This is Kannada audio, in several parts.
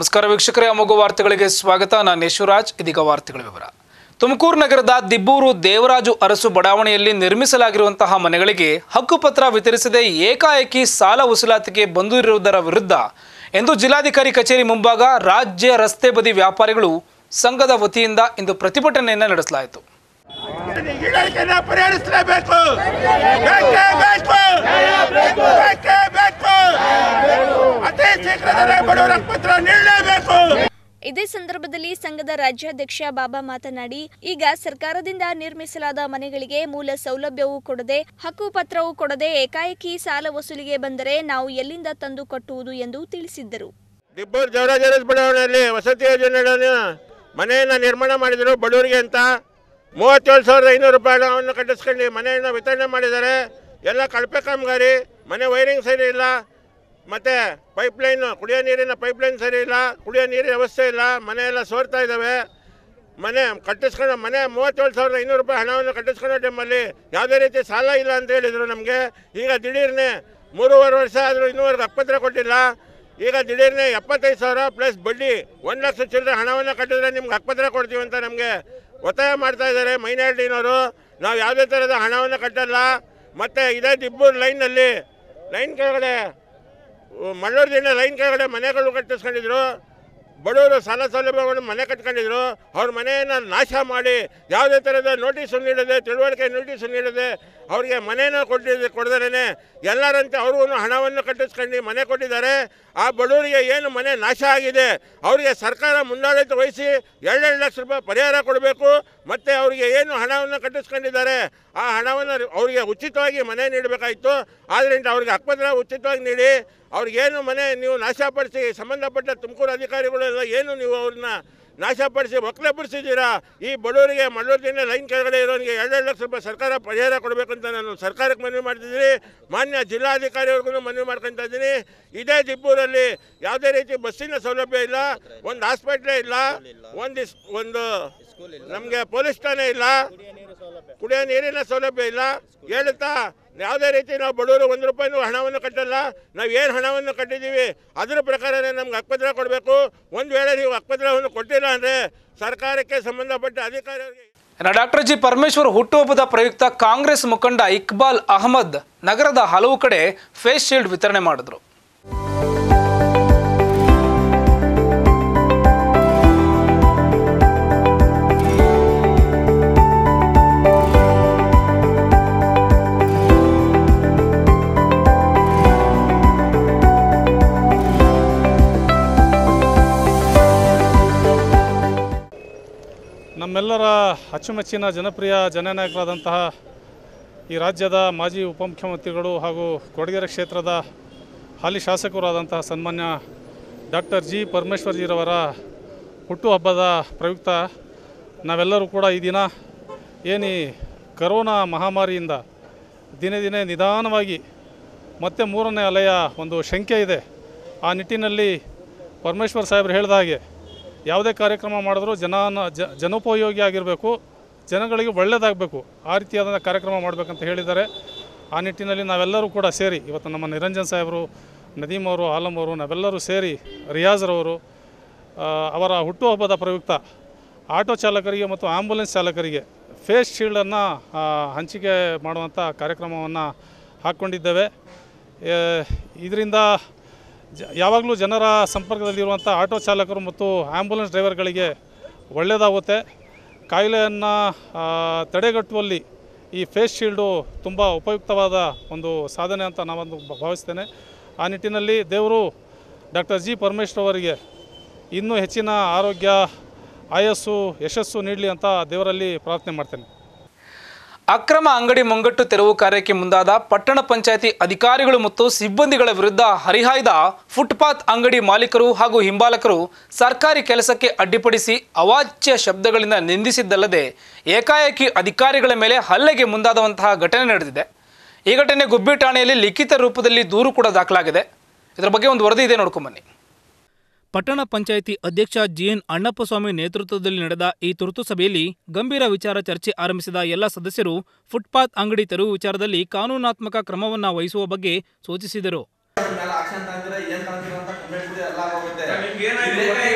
ನಮಸ್ಕಾರ ವೀಕ್ಷಕರೇ ಅಮೋಘ ವಾರ್ತೆಗಳಿಗೆ ಸ್ವಾಗತ ನಾನು ಯಶುರಾಜ್ ಇದೀಗ ವಾರ್ತೆಗಳ ವಿವರ ತುಮಕೂರು ನಗರದ ದಿಬ್ಬೂರು ದೇವರಾಜು ಅರಸು ಬಡಾವಣೆಯಲ್ಲಿ ನಿರ್ಮಿಸಲಾಗಿರುವಂತಹ ಮನೆಗಳಿಗೆ ಹಕ್ಕುಪತ್ರ ವಿತರಿಸದೆ ಏಕಾಏಕಿ ಸಾಲ ವಸೂಲಾತಿಗೆ ಬಂದಿರುವುದರ ವಿರುದ್ಧ ಎಂದು ಜಿಲ್ಲಾಧಿಕಾರಿ ಕಚೇರಿ ಮುಂಭಾಗ ರಾಜ್ಯ ರಸ್ತೆ ಬದಿ ವ್ಯಾಪಾರಿಗಳು ಸಂಘದ ವತಿಯಿಂದ ಇಂದು ಪ್ರತಿಭಟನೆಯನ್ನು ನಡೆಸಲಾಯಿತು ಗಿಡಕ್ಕೆನ ಪರಿಹರಿಸಲೇಬೇಕು ಬೇಕೇ ಬೇಕು ಬೇಕೇ ಬೇಕು ಅತಿ ಶೀಘ್ರದಲ್ಲೇ ಬಡವರ ಪತ್ರ ನೀಡಲೇಬೇಕು ಇದೇ ಸಂದರ್ಭದಲ್ಲಿ ಸಂಘದ ರಾಜ್ಯಾಧ್ಯಕ್ಷ ಬಾಬಾ ಮಾತನಾಡಿ ಈಗ ಸರ್ಕಾರದಿಂದ ನಿರ್ಮಿಸಲಾದ ಮನೆಗಳಿಗೆ ಮೂಲ ಸೌಲಭ್ಯವೂ ಕೊಡದೆ ಹಕ್ಕು ಪತ್ರವೂ ಕೊಡದೆ ಏಕಾಏಕಿ ಸಾಲ ವಸೂಲಿಗೆ ಬಂದರೆ ನಾವು ಎಲ್ಲಿಂದ ತಂದು ಕಟ್ಟುವುದು ಎಂದು ತಿಳಿಸಿದ್ದರು ದಿಬ್ಬೂರು ದೇವರಾಜರಸ್ ಬಡಾವಣೆಯಲ್ಲಿ ವಸತಿ ಯೋಜನೆಗಳನ್ನು ಮನೆಯನ್ನು ನಿರ್ಮಾಣ ಮಾಡಿದರು ಬಡವರಿಗೆ ಅಂತ ಮೂವತ್ತೇಳು ಸಾವಿರದ ಐನೂರು ರೂಪಾಯಿ ಹಣವನ್ನು ಕಟ್ಟಿಸ್ಕೊಂಡು ಮನೆಯನ್ನು ವಿತರಣೆ ಮಾಡಿದ್ದಾರೆ ಎಲ್ಲ ಕಳಪೆ ಕಾಮಗಾರಿ ಮನೆ ವೈರಿಂಗ್ ಸರಿ ಇಲ್ಲ ಮತ್ತು ಪೈಪ್ಲೈನು ಕುಡಿಯೋ ನೀರಿನ ಪೈಪ್ಲೈನ್ ಸರಿ ಇಲ್ಲ ಕುಡಿಯೋ ನೀರಿನ ವ್ಯವಸ್ಥೆ ಇಲ್ಲ ಮನೆ ಎಲ್ಲ ಸೋರ್ತಾ ಇದ್ದಾವೆ ಮನೆ ಕಟ್ಟಿಸ್ಕೊಂಡು ಮನೆ ಮೂವತ್ತೇಳು ಸಾವಿರದ ಐನೂರು ರೂಪಾಯಿ ಹಣವನ್ನು ಕಟ್ಟಿಸ್ಕೊಳ್ಳೋ ಟೈಮಲ್ಲಿ ಯಾವುದೇ ರೀತಿ ಸಾಲ ಇಲ್ಲ ಅಂತ ಹೇಳಿದರು ನಮಗೆ ಈಗ ದಿಢೀರ್ನೆ ಮೂರುವರೆ ವರ್ಷ ಆದರೂ ಇನ್ನೂವರೆಗೆ ಅಪ್ಪತ್ರ ಕೊಟ್ಟಿಲ್ಲ ಈಗ ದಿಢೀರ್ನೆ ಎಪ್ಪತ್ತೈದು ಸಾವಿರ ಪ್ಲಸ್ ಬಡ್ಡಿ ಒಂದು ಲಕ್ಷ ಚಿಲ್ಲರೆ ಹಣವನ್ನು ಕಟ್ಟಿದ್ರೆ ನಿಮ್ಗೆ ಹಕ್ಕಪತ್ರ ಕೊಡ್ತೀವಿ ಅಂತ ನಮಗೆ ಒತ್ತಾಯ ಮಾಡ್ತಾ ಇದ್ದಾರೆ ಮೈನಾರಿಟಿನವರು ನಾವು ಯಾವುದೇ ಥರದ ಹಣವನ್ನು ಕಟ್ಟಲ್ಲ ಮತ್ತು ಇದೇ ದಿಬ್ಬೂರು ಲೈನಲ್ಲಿ ಲೈನ್ ಕೆಳಗಡೆ ಮಳ್ಳೂರಿನ ಲೈನ್ ಕೆಳಗಡೆ ಮನೆಗಳು ಕಟ್ಟಿಸ್ಕೊಂಡಿದ್ರು ಬಡವರು ಸಾಲ ಸೌಲಭ್ಯಗಳನ್ನು ಮನೆ ಕಟ್ಕೊಂಡಿದ್ರು ಅವ್ರ ಮನೆಯನ್ನು ನಾಶ ಮಾಡಿ ಯಾವುದೇ ಥರದ ನೋಟಿಸು ನೀಡದೆ ತಿಳುವಳಿಕೆ ನೋಟಿಸು ನೀಡದೆ ಅವರಿಗೆ ಮನೆಯನ್ನು ಕೊಟ್ಟಿದ್ದೆ ಕೊಡದೇ ಎಲ್ಲರಂತೆ ಅವ್ರಿಗೂ ಹಣವನ್ನು ಕಟ್ಟಿಸ್ಕೊಂಡು ಮನೆ ಕೊಟ್ಟಿದ್ದಾರೆ ಆ ಬಡವರಿಗೆ ಏನು ಮನೆ ನಾಶ ಆಗಿದೆ ಅವರಿಗೆ ಸರ್ಕಾರ ಮುಂದಾಳತ್ವ ವಹಿಸಿ ಎರಡೆರಡು ಲಕ್ಷ ರೂಪಾಯಿ ಪರಿಹಾರ ಕೊಡಬೇಕು ಮತ್ತು ಅವರಿಗೆ ಏನು ಹಣವನ್ನು ಕಟ್ಟಿಸ್ಕೊಂಡಿದ್ದಾರೆ ಆ ಹಣವನ್ನು ಅವರಿಗೆ ಉಚಿತವಾಗಿ ಮನೆ ನೀಡಬೇಕಾಯಿತು ಆದ್ದರಿಂದ ಅವ್ರಿಗೆ ಹಕ್ಕಪತ್ರ ಉಚಿತವಾಗಿ ನೀಡಿ ಅವ್ರಿಗೇನು ಮನೆ ನೀವು ನಾಶಪಡಿಸಿ ಸಂಬಂಧಪಟ್ಟ ತುಮಕೂರು ಅಧಿಕಾರಿಗಳೆಲ್ಲ ಏನು ನೀವು ಅವ್ರನ್ನ ನಾಶಪಡಿಸಿ ಒಕ್ಕಲೆಪಡಿಸಿದ್ದೀರಾ ಈ ಬಡವರಿಗೆ ಮಳ್ಳೂರಿನ ಲೈನ್ ಕೆಳಗಡೆ ಇರೋನಿಗೆ ಎರಡೆರಡು ಲಕ್ಷ ರೂಪಾಯಿ ಸರ್ಕಾರ ಪರಿಹಾರ ಕೊಡಬೇಕು ಅಂತ ನಾನು ಸರ್ಕಾರಕ್ಕೆ ಮನವಿ ಮಾಡ್ತಿದ್ದೀನಿ ಮಾನ್ಯ ಜಿಲ್ಲಾಧಿಕಾರಿಯವ್ರಿಗೂ ಮನವಿ ಮಾಡ್ಕೊತಾ ಇದ್ದೀನಿ ಇದೇ ದಿಬ್ಬೂರಲ್ಲಿ ಯಾವುದೇ ರೀತಿ ಬಸ್ಸಿನ ಸೌಲಭ್ಯ ಇಲ್ಲ ಒಂದು ಹಾಸ್ಪಿಟ್ಲೇ ಇಲ್ಲ ಒಂದು ಇಸ್- ಒಂದು ನಮಗೆ ಪೊಲೀಸ್ ಠಾಣೆ ಇಲ್ಲ ಕುಡಿಯೋ ನೀರಿನ ಸೌಲಭ್ಯ ಇಲ್ಲ ಹೇಳುತ್ತಾ ಯಾವುದೇ ರೀತಿ ನಾವು ಬಡವರು ಒಂದು ರೂಪಾಯಿನೂ ಹಣವನ್ನು ಕಟ್ಟಲ್ಲ ನಾವು ಏನು ಹಣವನ್ನು ಕಟ್ಟಿದ್ದೀವಿ ಅದರ ಪ್ರಕಾರನೇ ನಮ್ಗೆ ಹಕ್ಕಪತ್ರ ಕೊಡಬೇಕು ಒಂದು ವೇಳೆ ನೀವು ಹಕ್ಕಪತ್ರವನ್ನು ಕೊಟ್ಟಿಲ್ಲ ಅಂದರೆ ಸರ್ಕಾರಕ್ಕೆ ಸಂಬಂಧಪಟ್ಟ ಅಧಿಕಾರಿಗಳಿಗೆ ಇನ್ನು ಡಾಕ್ಟರ್ ಜಿ ಪರಮೇಶ್ವರ್ ಹುಟ್ಟುಹಬ್ಬದ ಪ್ರಯುಕ್ತ ಕಾಂಗ್ರೆಸ್ ಮುಖಂಡ ಇಕ್ಬಾಲ್ ಅಹಮದ್ ನಗರದ ಹಲವು ಕಡೆ ಫೇಸ್ ಶೀಲ್ಡ್ ವಿತರಣೆ ಮಾಡಿದ್ರು ನಮ್ಮೆಲ್ಲರ ಅಚ್ಚುಮೆಚ್ಚಿನ ಜನಪ್ರಿಯ ಜನನಾಯಕರಾದಂತಹ ಈ ರಾಜ್ಯದ ಮಾಜಿ ಉಪಮುಖ್ಯಮಂತ್ರಿಗಳು ಹಾಗೂ ಕೊಡಗೆರೆ ಕ್ಷೇತ್ರದ ಹಾಲಿ ಶಾಸಕರಾದಂತಹ ಸನ್ಮಾನ್ಯ ಡಾಕ್ಟರ್ ಜಿ ಪರಮೇಶ್ವರ್ಜಿರವರ ಹುಟ್ಟುಹಬ್ಬದ ಪ್ರಯುಕ್ತ ನಾವೆಲ್ಲರೂ ಕೂಡ ಈ ದಿನ ಏನಿ ಕರೋನಾ ಮಹಾಮಾರಿಯಿಂದ ದಿನೇ ದಿನೇ ನಿಧಾನವಾಗಿ ಮತ್ತೆ ಮೂರನೇ ಅಲೆಯ ಒಂದು ಶಂಕೆ ಇದೆ ಆ ನಿಟ್ಟಿನಲ್ಲಿ ಪರಮೇಶ್ವರ್ ಸಾಹೇಬ್ರು ಹೇಳಿದ ಹಾಗೆ ಯಾವುದೇ ಕಾರ್ಯಕ್ರಮ ಮಾಡಿದ್ರೂ ಜನಾನ ಜ ಜನೋಪಯೋಗಿ ಆಗಿರಬೇಕು ಜನಗಳಿಗೆ ಒಳ್ಳೆಯದಾಗಬೇಕು ಆ ರೀತಿಯಾದ ಕಾರ್ಯಕ್ರಮ ಮಾಡಬೇಕಂತ ಹೇಳಿದ್ದಾರೆ ಆ ನಿಟ್ಟಿನಲ್ಲಿ ನಾವೆಲ್ಲರೂ ಕೂಡ ಸೇರಿ ಇವತ್ತು ನಮ್ಮ ನಿರಂಜನ್ ಸಾಹೇಬರು ನದೀಮ್ ಅವರು ಆಲಂ ಅವರು ನಾವೆಲ್ಲರೂ ಸೇರಿ ರಿಯಾಜ್ರವರು ಆ, ಅವರ ಹುಟ್ಟುಹಬ್ಬದ ಪ್ರಯುಕ್ತ ಆಟೋ ಚಾಲಕರಿಗೆ ಮತ್ತು ಆಂಬುಲೆನ್ಸ್ ಚಾಲಕರಿಗೆ ಫೇಸ್ ಶೀಲ್ಡನ್ನು ಹಂಚಿಕೆ ಮಾಡುವಂಥ ಕಾರ್ಯಕ್ರಮವನ್ನು ಹಾಕ್ಕೊಂಡಿದ್ದೇವೆ ಇದರಿಂದ ಜ ಯಾವಾಗಲೂ ಜನರ ಸಂಪರ್ಕದಲ್ಲಿರುವಂಥ ಆಟೋ ಚಾಲಕರು ಮತ್ತು ಆ್ಯಂಬುಲೆನ್ಸ್ ಡ್ರೈವರ್ಗಳಿಗೆ ಒಳ್ಳೆಯದಾಗುತ್ತೆ ಕಾಯಿಲೆಯನ್ನು ತಡೆಗಟ್ಟುವಲ್ಲಿ ಈ ಫೇಸ್ ಶೀಲ್ಡು ತುಂಬ ಉಪಯುಕ್ತವಾದ ಒಂದು ಸಾಧನೆ ಅಂತ ನಾವೊಂದು ಭ- ಭಾವಿಸ್ತೇನೆ ಆ ನಿಟ್ಟಿನಲ್ಲಿ ದೇವರು ಡಾಕ್ಟರ್ ಜಿ ಪರಮೇಶ್ವರ್ ಅವರಿಗೆ ಇನ್ನೂ ಹೆಚ್ಚಿನ ಆರೋಗ್ಯ ಆಯಸ್ಸು ಯಶಸ್ಸು ನೀಡಲಿ ಅಂತ ದೇವರಲ್ಲಿ ಪ್ರಾರ್ಥನೆ ಮಾಡ್ತೇನೆ ಅಕ್ರಮ ಅಂಗಡಿ ಮುಂಗಟ್ಟು ತೆರವು ಕಾರ್ಯಕ್ಕೆ ಮುಂದಾದ ಪಟ್ಟಣ ಪಂಚಾಯಿತಿ ಅಧಿಕಾರಿಗಳು ಮತ್ತು ಸಿಬ್ಬಂದಿಗಳ ವಿರುದ್ಧ ಹರಿಹಾಯ್ದ ಫುಟ್ಪಾತ್ ಅಂಗಡಿ ಮಾಲೀಕರು ಹಾಗೂ ಹಿಂಬಾಲಕರು ಸರ್ಕಾರಿ ಕೆಲಸಕ್ಕೆ ಅಡ್ಡಿಪಡಿಸಿ ಅವಾಚ್ಯ ಶಬ್ದಗಳಿಂದ ನಿಂದಿಸಿದ್ದಲ್ಲದೆ ಏಕಾಏಕಿ ಅಧಿಕಾರಿಗಳ ಮೇಲೆ ಹಲ್ಲೆಗೆ ಮುಂದಾದಂತಹ ಘಟನೆ ನಡೆದಿದೆ ಈ ಘಟನೆ ಗುಬ್ಬಿ ಠಾಣೆಯಲ್ಲಿ ಲಿಖಿತ ರೂಪದಲ್ಲಿ ದೂರು ಕೂಡ ದಾಖಲಾಗಿದೆ ಇದರ ಬಗ್ಗೆ ಒಂದು ವರದಿ ಇದೆ ನೋಡ್ಕೊಂಬನ್ನಿ ಪಟ್ಟಣ ಪಂಚಾಯಿತಿ ಅಧ್ಯಕ್ಷ ಜಿಎನ್ ಅಣ್ಣಪ್ಪಸ್ವಾಮಿ ನೇತೃತ್ವದಲ್ಲಿ ನಡೆದ ಈ ತುರ್ತು ಸಭೆಯಲ್ಲಿ ಗಂಭೀರ ವಿಚಾರ ಚರ್ಚೆ ಆರಂಭಿಸಿದ ಎಲ್ಲ ಸದಸ್ಯರು ಫುಟ್ಪಾತ್ ಅಂಗಡಿ ತೆರವು ವಿಚಾರದಲ್ಲಿ ಕಾನೂನಾತ್ಮಕ ಕ್ರಮವನ್ನ ವಹಿಸುವ ಬಗ್ಗೆ ಸೂಚಿಸಿದರು ಮೇಲೆ ಆಕ್ಷನ್ ತಗೊಂಡ್ರೆ ಏನ್ ತಗೊಂತೀರ ಅಂತ ಕಂಪ್ಲೇಂಟ್ ಕೂಡ ಎಲ್ಲ ಆಗೋಗುತ್ತೆ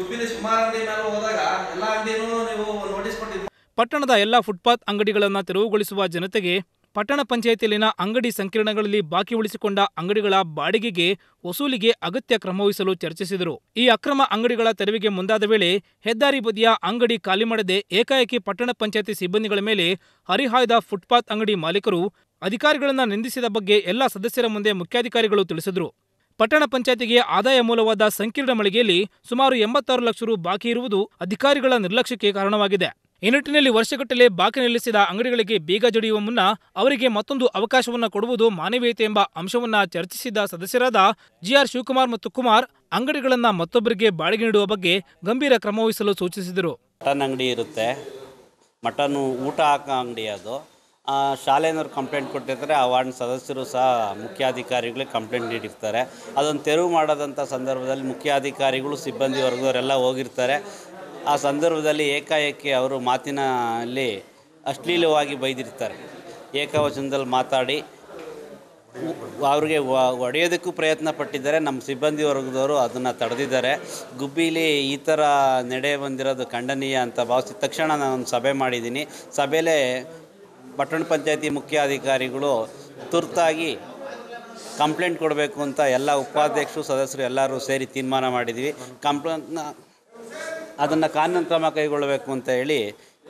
ಗುಬ್ಬಿಲಿ ಸುಮಾರು ಅಂಗಡಿ ಮೇಲೆ ಹೋದಾಗ ಎಲ್ಲ ಅಂಗಡಿನೂ ನೀವು ನೋಟಿಸ್ ಕೊಟ್ಟಿದ್ದೀವಿ ಪಟ್ಟಣದ ಎಲ್ಲ ಫುಟ್ಪಾತ್ ಅಂಗಡಿಗಳನ್ನು ತೆರವುಗೊಳಿಸುವ ಜನತೆಗೆ ಪಟ್ಟಣ ಪಂಚಾಯಿತಿಯಲ್ಲಿನ ಅಂಗಡಿ ಸಂಕೀರ್ಣಗಳಲ್ಲಿ ಬಾಕಿ ಉಳಿಸಿಕೊಂಡ ಅಂಗಡಿಗಳ ಬಾಡಿಗೆಗೆ ವಸೂಲಿಗೆ ಅಗತ್ಯ ಕ್ರಮವಹಿಸಲು ಚರ್ಚಿಸಿದರು ಈ ಅಕ್ರಮ ಅಂಗಡಿಗಳ ತೆರವಿಗೆ ಮುಂದಾದ ವೇಳೆ ಹೆದ್ದಾರಿ ಬದಿಯ ಅಂಗಡಿ ಖಾಲಿ ಮಾಡದೆ ಏಕಾಏಕಿ ಪಟ್ಟಣ ಪಂಚಾಯಿತಿ ಸಿಬ್ಬಂದಿಗಳ ಮೇಲೆ ಹರಿಹಾಯ್ದ ಫುಟ್ಪಾತ್ ಅಂಗಡಿ ಮಾಲೀಕರು ಅಧಿಕಾರಿಗಳನ್ನ ನಿಂದಿಸಿದ ಬಗ್ಗೆ ಎಲ್ಲ ಸದಸ್ಯರ ಮುಂದೆ ಮುಖ್ಯಾಧಿಕಾರಿಗಳು ತಿಳಿಸಿದರು ಪಟ್ಟಣ ಪಂಚಾಯತಿಗೆ ಆದಾಯ ಮೂಲವಾದ ಸಂಕೀರ್ಣ ಮಳಿಗೆಯಲ್ಲಿ ಸುಮಾರು ಎಂಬತ್ತಾರು ಲಕ್ಷ ರು ಬಾಕಿ ಇರುವುದು ಅಧಿಕಾರಿಗಳ ನಿರ್ಲಕ್ಷ್ಯಕ್ಕೆ ಕಾರಣವಾಗಿದೆ ಈ ನಿಟ್ಟಿನಲ್ಲಿ ವರ್ಷಗಟ್ಟಲೆ ಬಾಕಿ ನಿಲ್ಲಿಸಿದ ಅಂಗಡಿಗಳಿಗೆ ಬೀಗ ಜಡಿಯುವ ಮುನ್ನ ಅವರಿಗೆ ಮತ್ತೊಂದು ಅವಕಾಶವನ್ನ ಕೊಡುವುದು ಮಾನವೀಯತೆ ಎಂಬ ಅಂಶವನ್ನ ಚರ್ಚಿಸಿದ ಸದಸ್ಯರಾದ ಜಿಆರ್ ಶಿವಕುಮಾರ್ ಮತ್ತು ಕುಮಾರ್ ಅಂಗಡಿಗಳನ್ನ ಮತ್ತೊಬ್ಬರಿಗೆ ಬಾಡಿಗೆ ನೀಡುವ ಬಗ್ಗೆ ಗಂಭೀರ ಕ್ರಮ ವಹಿಸಲು ಸೂಚಿಸಿದರು ಮಟನ್ ಅಂಗಡಿ ಇರುತ್ತೆ ಮಟನ್ನು ಊಟ ಹಾಕೋ ಅಂಗಡಿ ಅದು ಆ, ಶಾಲೆನವ್ರು ಕಂಪ್ಲೇಂಟ್ ಕೊಟ್ಟಿರ್ತಾರೆ ಆ ವಾರ್ಡ್ ಸದಸ್ಯರು ಸಹ ಮುಖ್ಯಾಧಿಕಾರಿಗಳಿಗೆ ಕಂಪ್ಲೇಂಟ್ ನೀಡಿರ್ತಾರೆ ಅದನ್ನು ತೆರವು ಮಾಡೋದಂಥ ಸಂದರ್ಭದಲ್ಲಿ ಮುಖ್ಯಾಧಿಕಾರಿಗಳು ಸಿಬ್ಬಂದಿ ವರ್ಗದವರೆಲ್ಲ ಹೋಗಿರ್ತಾರೆ ಆ ಸಂದರ್ಭದಲ್ಲಿ ಏಕಾಏಕಿ ಅವರು ಮಾತಿನಲ್ಲಿ ಅಶ್ಲೀಲವಾಗಿ ಬೈದಿರ್ತಾರೆ ಏಕವಚನದಲ್ಲಿ ಮಾತಾಡಿ ಅವ್ರಿಗೆ ವ- ಹೊಡೆಯೋದಕ್ಕೂ ಪ್ರಯತ್ನ ಪಟ್ಟಿದ್ದಾರೆ ನಮ್ಮ ಸಿಬ್ಬಂದಿ ವರ್ಗದವರು ಅದನ್ನು ತಡೆದಿದ್ದಾರೆ ಗುಬ್ಬಿಲಿ ಈ ಥರ ನಡೆ ಬಂದಿರೋದು ಖಂಡನೀಯ ಅಂತ ಭಾವಿಸಿದ ತಕ್ಷಣ ನಾನು ಒಂದು ಸಭೆ ಮಾಡಿದ್ದೀನಿ ಸಭೆಯಲ್ಲೇ ಪಟ್ಟಣ ಪಂಚಾಯತಿ ಮುಖ್ಯ ಅಧಿಕಾರಿಗಳು ತುರ್ತಾಗಿ ಕಂಪ್ಲೇಂಟ್ ಕೊಡಬೇಕು ಅಂತ ಎಲ್ಲ ಉಪಾಧ್ಯಕ್ಷರು ಸದಸ್ಯರು ಎಲ್ಲರೂ ಸೇರಿ ತೀರ್ಮಾನ ಮಾಡಿದ್ದೀವಿ ಕಂಪ್ಲೇಂಟ್ನ ಅದನ್ನು ಕಾನೂನು ಕ್ರಮ ಕೈಗೊಳ್ಳಬೇಕು ಅಂತ ಹೇಳಿ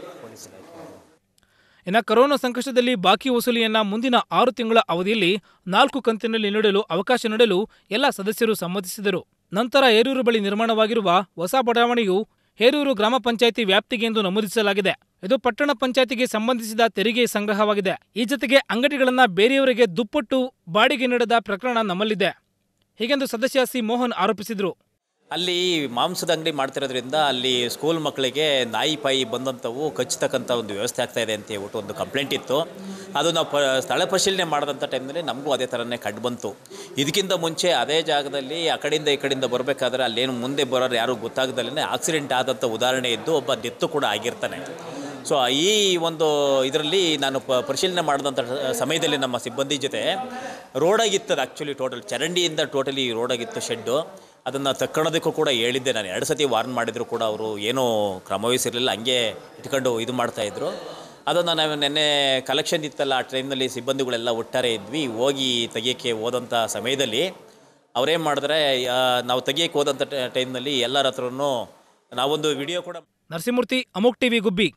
ಇನ್ನು ಕರೋನಾ ಸಂಕಷ್ಟದಲ್ಲಿ ಬಾಕಿ ವಸೂಲಿಯನ್ನ ಮುಂದಿನ ಆರು ತಿಂಗಳ ಅವಧಿಯಲ್ಲಿ ನಾಲ್ಕು ಕಂತಿನಲ್ಲಿ ನೀಡಲು ಅವಕಾಶ ನೀಡಲು ಎಲ್ಲ ಸದಸ್ಯರು ಸಮ್ಮತಿಸಿದರು ನಂತರ ಹೇರೂರು ಬಳಿ ನಿರ್ಮಾಣವಾಗಿರುವ ಹೊಸ ಬಡಾವಣೆಯು ಹೇರೂರು ಗ್ರಾಮ ಪಂಚಾಯಿತಿ ವ್ಯಾಪ್ತಿಗೆ ಎಂದು ನಮೂದಿಸಲಾಗಿದೆ ಇದು ಪಟ್ಟಣ ಪಂಚಾಯಿತಿಗೆ ಸಂಬಂಧಿಸಿದ ತೆರಿಗೆ ಸಂಗ್ರಹವಾಗಿದೆ ಈ ಜೊತೆಗೆ ಅಂಗಡಿಗಳನ್ನ ಬೇರೆಯವರಿಗೆ ದುಪ್ಪಟ್ಟು ಬಾಡಿಗೆ ನೀಡದ ಪ್ರಕರಣ ನಮ್ಮಲ್ಲಿದೆ ಹೀಗೆಂದು ಸದಸ್ಯ ಸಿ ಮೋಹನ್ ಆರೋಪಿಸಿದರು ಅಲ್ಲಿ ಮಾಂಸದ ಅಂಗಡಿ ಮಾಡ್ತಿರೋದ್ರಿಂದ ಅಲ್ಲಿ ಸ್ಕೂಲ್ ಮಕ್ಕಳಿಗೆ ನಾಯಿ ಪಾಯಿ ಬಂದಂಥವು ಕಚ್ಚತಕ್ಕಂಥ ಒಂದು ವ್ಯವಸ್ಥೆ ಆಗ್ತಾ ಇದೆ ಅಂತ ಹೇಳ್ಬಿಟ್ಟು ಒಂದು ಕಂಪ್ಲೇಂಟ್ ಇತ್ತು ಅದು ನಾವು ಪ ಸ್ಥಳ ಪರಿಶೀಲನೆ ಮಾಡಿದಂಥ ಟೈಮ್ನಲ್ಲಿ ನಮಗೂ ಅದೇ ಥರನೇ ಕಂಡು ಬಂತು ಇದಕ್ಕಿಂತ ಮುಂಚೆ ಅದೇ ಜಾಗದಲ್ಲಿ ಆ ಕಡೆಯಿಂದ ಈ ಕಡೆಯಿಂದ ಬರಬೇಕಾದ್ರೆ ಅಲ್ಲೇನು ಮುಂದೆ ಬರೋರು ಯಾರು ಗೊತ್ತಾಗ್ದಲೇ ಆಕ್ಸಿಡೆಂಟ್ ಆದಂಥ ಉದಾಹರಣೆ ಇದ್ದು ಒಬ್ಬ ಡೆತ್ತು ಕೂಡ ಆಗಿರ್ತಾನೆ ಸೊ ಈ ಒಂದು ಇದರಲ್ಲಿ ನಾನು ಪ ಪರಿಶೀಲನೆ ಮಾಡಿದಂಥ ಸಮಯದಲ್ಲಿ ನಮ್ಮ ಸಿಬ್ಬಂದಿ ಜೊತೆ ರೋಡಾಗಿತ್ತದು ಆ್ಯಕ್ಚುಲಿ ಟೋಟಲ್ ಚರಂಡಿಯಿಂದ ಟೋಟಲಿ ರೋಡಾಗಿತ್ತು ಶೆಡ್ಡು ಅದನ್ನು ತಕ್ಕೊಳ್ಳೋದಕ್ಕೂ ಕೂಡ ಹೇಳಿದ್ದೆ ನಾನು ಎರಡು ಸತಿ ವಾರ್ನ್ ಮಾಡಿದ್ರು ಕೂಡ ಅವರು ಏನೂ ಕ್ರಮವಹಿಸಿರಲಿಲ್ಲ ಹಂಗೆ ಇಟ್ಕೊಂಡು ಇದು ಮಾಡ್ತಾಯಿದ್ರು ಅದನ್ನು ನಾವು ನಿನ್ನೆ ಕಲೆಕ್ಷನ್ ಇತ್ತಲ್ಲ ಆ ಟ್ರೈನಲ್ಲಿ ಸಿಬ್ಬಂದಿಗಳೆಲ್ಲ ಒಟ್ಟಾರೆ ಇದ್ವಿ ಹೋಗಿ ತೆಗಿಯೋಕ್ಕೆ ಹೋದಂಥ ಸಮಯದಲ್ಲಿ ಅವ್ರೇನು ಮಾಡಿದ್ರೆ ಆ, ನಾವು ತೆಗಿಯೋಕ್ಕೆ ಹೋದಂಥ ಟೈಮ್ನಲ್ಲಿ ಎಲ್ಲರ ಹತ್ರನೂ ನಾವೊಂದು ವಿಡಿಯೋ ಕೂಡ ನರಸಿಂಹಮೂರ್ತಿ ಅಮೋಕ್ ಟಿವಿ ಗುಬ್ಬಿ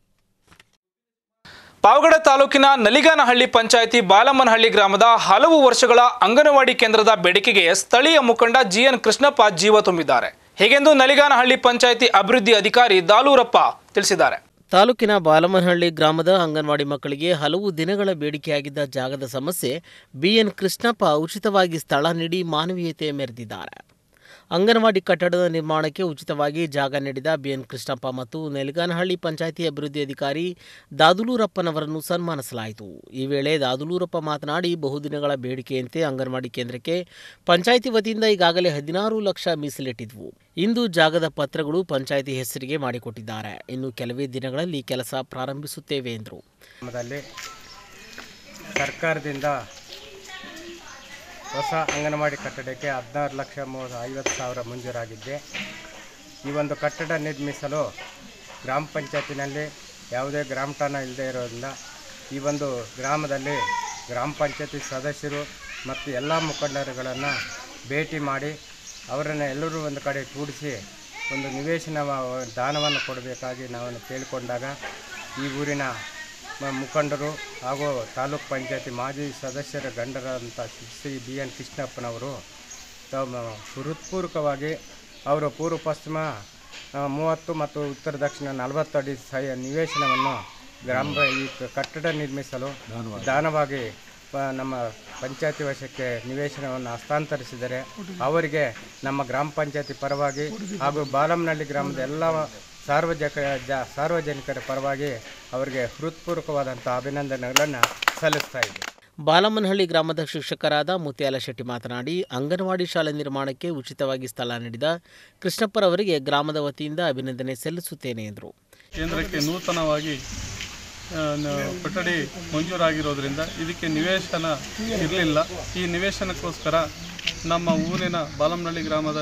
ಪಾವಗಡ ತಾಲೂಕಿನ ನಲಿಗಾನಹಳ್ಳಿ ಪಂಚಾಯಿತಿ ಬಾಲಮ್ಮನಹಳ್ಳಿ ಗ್ರಾಮದ ಹಲವು ವರ್ಷಗಳ ಅಂಗನವಾಡಿ ಕೇಂದ್ರದ ಬೇಡಿಕೆಗೆ ಸ್ಥಳೀಯ ಮುಖಂಡ ಜಿಎನ್ ಕೃಷ್ಣಪ್ಪ ಜೀವ ತುಂಬಿದ್ದಾರೆ ಹೀಗೆಂದು ನಲಿಗಾನಹಳ್ಳಿ ಪಂಚಾಯಿತಿ ಅಭಿವೃದ್ಧಿ ಅಧಿಕಾರಿ ದಾಲೂರಪ್ಪ ತಿಳಿಸಿದ್ದಾರೆ ತಾಲೂಕಿನ ಬಾಲಮನಹಳ್ಳಿ ಗ್ರಾಮದ ಅಂಗನವಾಡಿ ಮಕ್ಕಳಿಗೆ ಹಲವು ದಿನಗಳ ಬೇಡಿಕೆಯಾಗಿದ್ದ ಜಾಗದ ಸಮಸ್ಯೆ ಬಿಎನ್ ಕೃಷ್ಣಪ್ಪ ಉಚಿತವಾಗಿ ಸ್ಥಳ ನೀಡಿ ಮಾನವೀಯತೆ ಮೆರೆದಿದ್ದಾರೆ ಅಂಗನವಾಡಿ ಕಟ್ಟಡದ ನಿರ್ಮಾಣಕ್ಕೆ ಉಚಿತವಾಗಿ ಜಾಗ ನೀಡಿದ ಬಿಎನ್ ಕೃಷ್ಣಪ್ಪ ಮತ್ತು ನೆಲಗಾನಹಳ್ಳಿ ಪಂಚಾಯಿತಿ ಅಭಿವೃದ್ಧಿ ಅಧಿಕಾರಿ ದಾದುಲೂರಪ್ಪನವರನ್ನು ಸನ್ಮಾನಿಸಲಾಯಿತು ಈ ವೇಳೆ ದಾದುಲೂರಪ್ಪ ಮಾತನಾಡಿ ಬಹುದಿನಗಳ ಬೇಡಿಕೆಯಂತೆ ಅಂಗನವಾಡಿ ಕೇಂದ್ರಕ್ಕೆ ಪಂಚಾಯಿತಿ ವತಿಯಿಂದ ಈಗಾಗಲೇ ಹದಿನಾರು ಲಕ್ಷ ಮೀಸಲಿಟ್ಟಿದ್ವು ಇಂದು ಜಾಗದ ಪತ್ರಗಳು ಪಂಚಾಯಿತಿ ಹೆಸರಿಗೆ ಮಾಡಿಕೊಟ್ಟಿದ್ದಾರೆ ಇನ್ನು ಕೆಲವೇ ದಿನಗಳಲ್ಲಿ ಕೆಲಸ ಪ್ರಾರಂಭಿಸುತ್ತೇವೆ ಎಂದರು ಗ್ರಾಮದಲ್ಲಿ ಸರ್ಕಾರದಿಂದ ಹೊಸ ಅಂಗನವಾಡಿ ಕಟ್ಟಡಕ್ಕೆ ಹದಿನಾರು ಲಕ್ಷ ಮೂವತ್ತು ಐವತ್ತು ಸಾವಿರ ಮಂಜೂರಾಗಿದ್ದೆ ಈ ಒಂದು ಕಟ್ಟಡ ನಿರ್ಮಿಸಲು ಗ್ರಾಮ ಪಂಚಾಯತಿನಲ್ಲಿ ಯಾವುದೇ ಗ್ರಾಮಠಾಣ ಇಲ್ಲದೆ ಇರೋದ್ರಿಂದ ಈ ಒಂದು ಗ್ರಾಮದಲ್ಲಿ ಗ್ರಾಮ ಪಂಚಾಯತಿ ಸದಸ್ಯರು ಮತ್ತು ಎಲ್ಲ ಮುಖಂಡರುಗಳನ್ನು ಭೇಟಿ ಮಾಡಿ ಅವರನ್ನು ಎಲ್ಲರೂ ಒಂದು ಕಡೆ ಕೂಡಿಸಿ ಒಂದು ನಿವೇಶನ ದಾನವನ್ನು ಕೊಡಬೇಕಾಗಿ ನಾವು ಕೇಳಿಕೊಂಡಾಗ ಈ ಊರಿನ ಮ- ಮುಖಂಡರು ಹಾಗೂ ತಾಲೂಕ್ ಪಂಚಾಯತಿ ಮಾಜಿ ಸದಸ್ಯರ ಗಂಡರಾದಂಥ ಶ್ರೀ ಬಿ ಎನ್ ಕೃಷ್ಣಪ್ಪನವರು ತಮ್ಮ ಹೃತ್ಪೂರ್ವಕವಾಗಿ ಅವರು ಪೂರ್ವ ಪಶ್ಚಿಮ ಆ, ಮೂವತ್ತು ಮತ್ತು ಉತ್ತರ ದಕ್ಷಿಣ ನಲವತ್ತು ಅಡಿ ಸಹ ನಿವೇಶನವನ್ನು ಗ್ರಾಮ ಈ ಕ- ಕಟ್ಟಡ ನಿರ್ಮಿಸಲು ದಾನವಾಗಿ ಪ- ನಮ್ಮ ಪಂಚಾಯತಿ ವಶಕ್ಕೆ ನಿವೇಶನವನ್ನು ಹಸ್ತಾಂತರಿಸಿದರೆ ಅವರಿಗೆ ನಮ್ಮ ಗ್ರಾಮ ಪಂಚಾಯತಿ ಪರವಾಗಿ ಹಾಗೂ ಬಾಲಂನಹಳ್ಳಿ ಗ್ರಾಮದ ಎಲ್ಲ ಸಾರ್ವಜನಿಕ ಜ ಸಾರ್ವಜನಿಕರ ಪರವಾಗಿ ಅವರಿಗೆ ಹೃತ್ಪೂರ್ವಕವಾದಂಥ ಅಭಿನಂದನೆಗಳನ್ನು ಸಲ್ಲಿಸ್ತಾ ಇದ್ದೀವಿ ಬಾಲಮನಹಳ್ಳಿ ಗ್ರಾಮದ ಶಿಕ್ಷಕರಾದ ಮುತ್ಯಾಲ ಶೆಟ್ಟಿ ಮಾತನಾಡಿ ಅಂಗನವಾಡಿ ಶಾಲೆ ನಿರ್ಮಾಣಕ್ಕೆ ಉಚಿತವಾಗಿ ಸ್ಥಳ ನೀಡಿದ ಕೃಷ್ಣಪ್ಪರವರಿಗೆ ಗ್ರಾಮದ ವತಿಯಿಂದ ಅಭಿನಂದನೆ ಸಲ್ಲಿಸುತ್ತೇನೆ ಎಂದರು ಕೇಂದ್ರಕ್ಕೆ ನೂತನವಾಗಿ ಆ, ನ- ಕೊಠಡಿ ಮಂಜೂರಾಗಿರೋದ್ರಿಂದ ಇದಕ್ಕೆ ನಿವೇಶನ ಇರಲಿಲ್ಲ ಈ ನಿವೇಶನಕ್ಕೋಸ್ಕರ ನಮ್ಮ ಊರಿನ ಬಾಲಂನಹಳ್ಳಿ ಗ್ರಾಮದ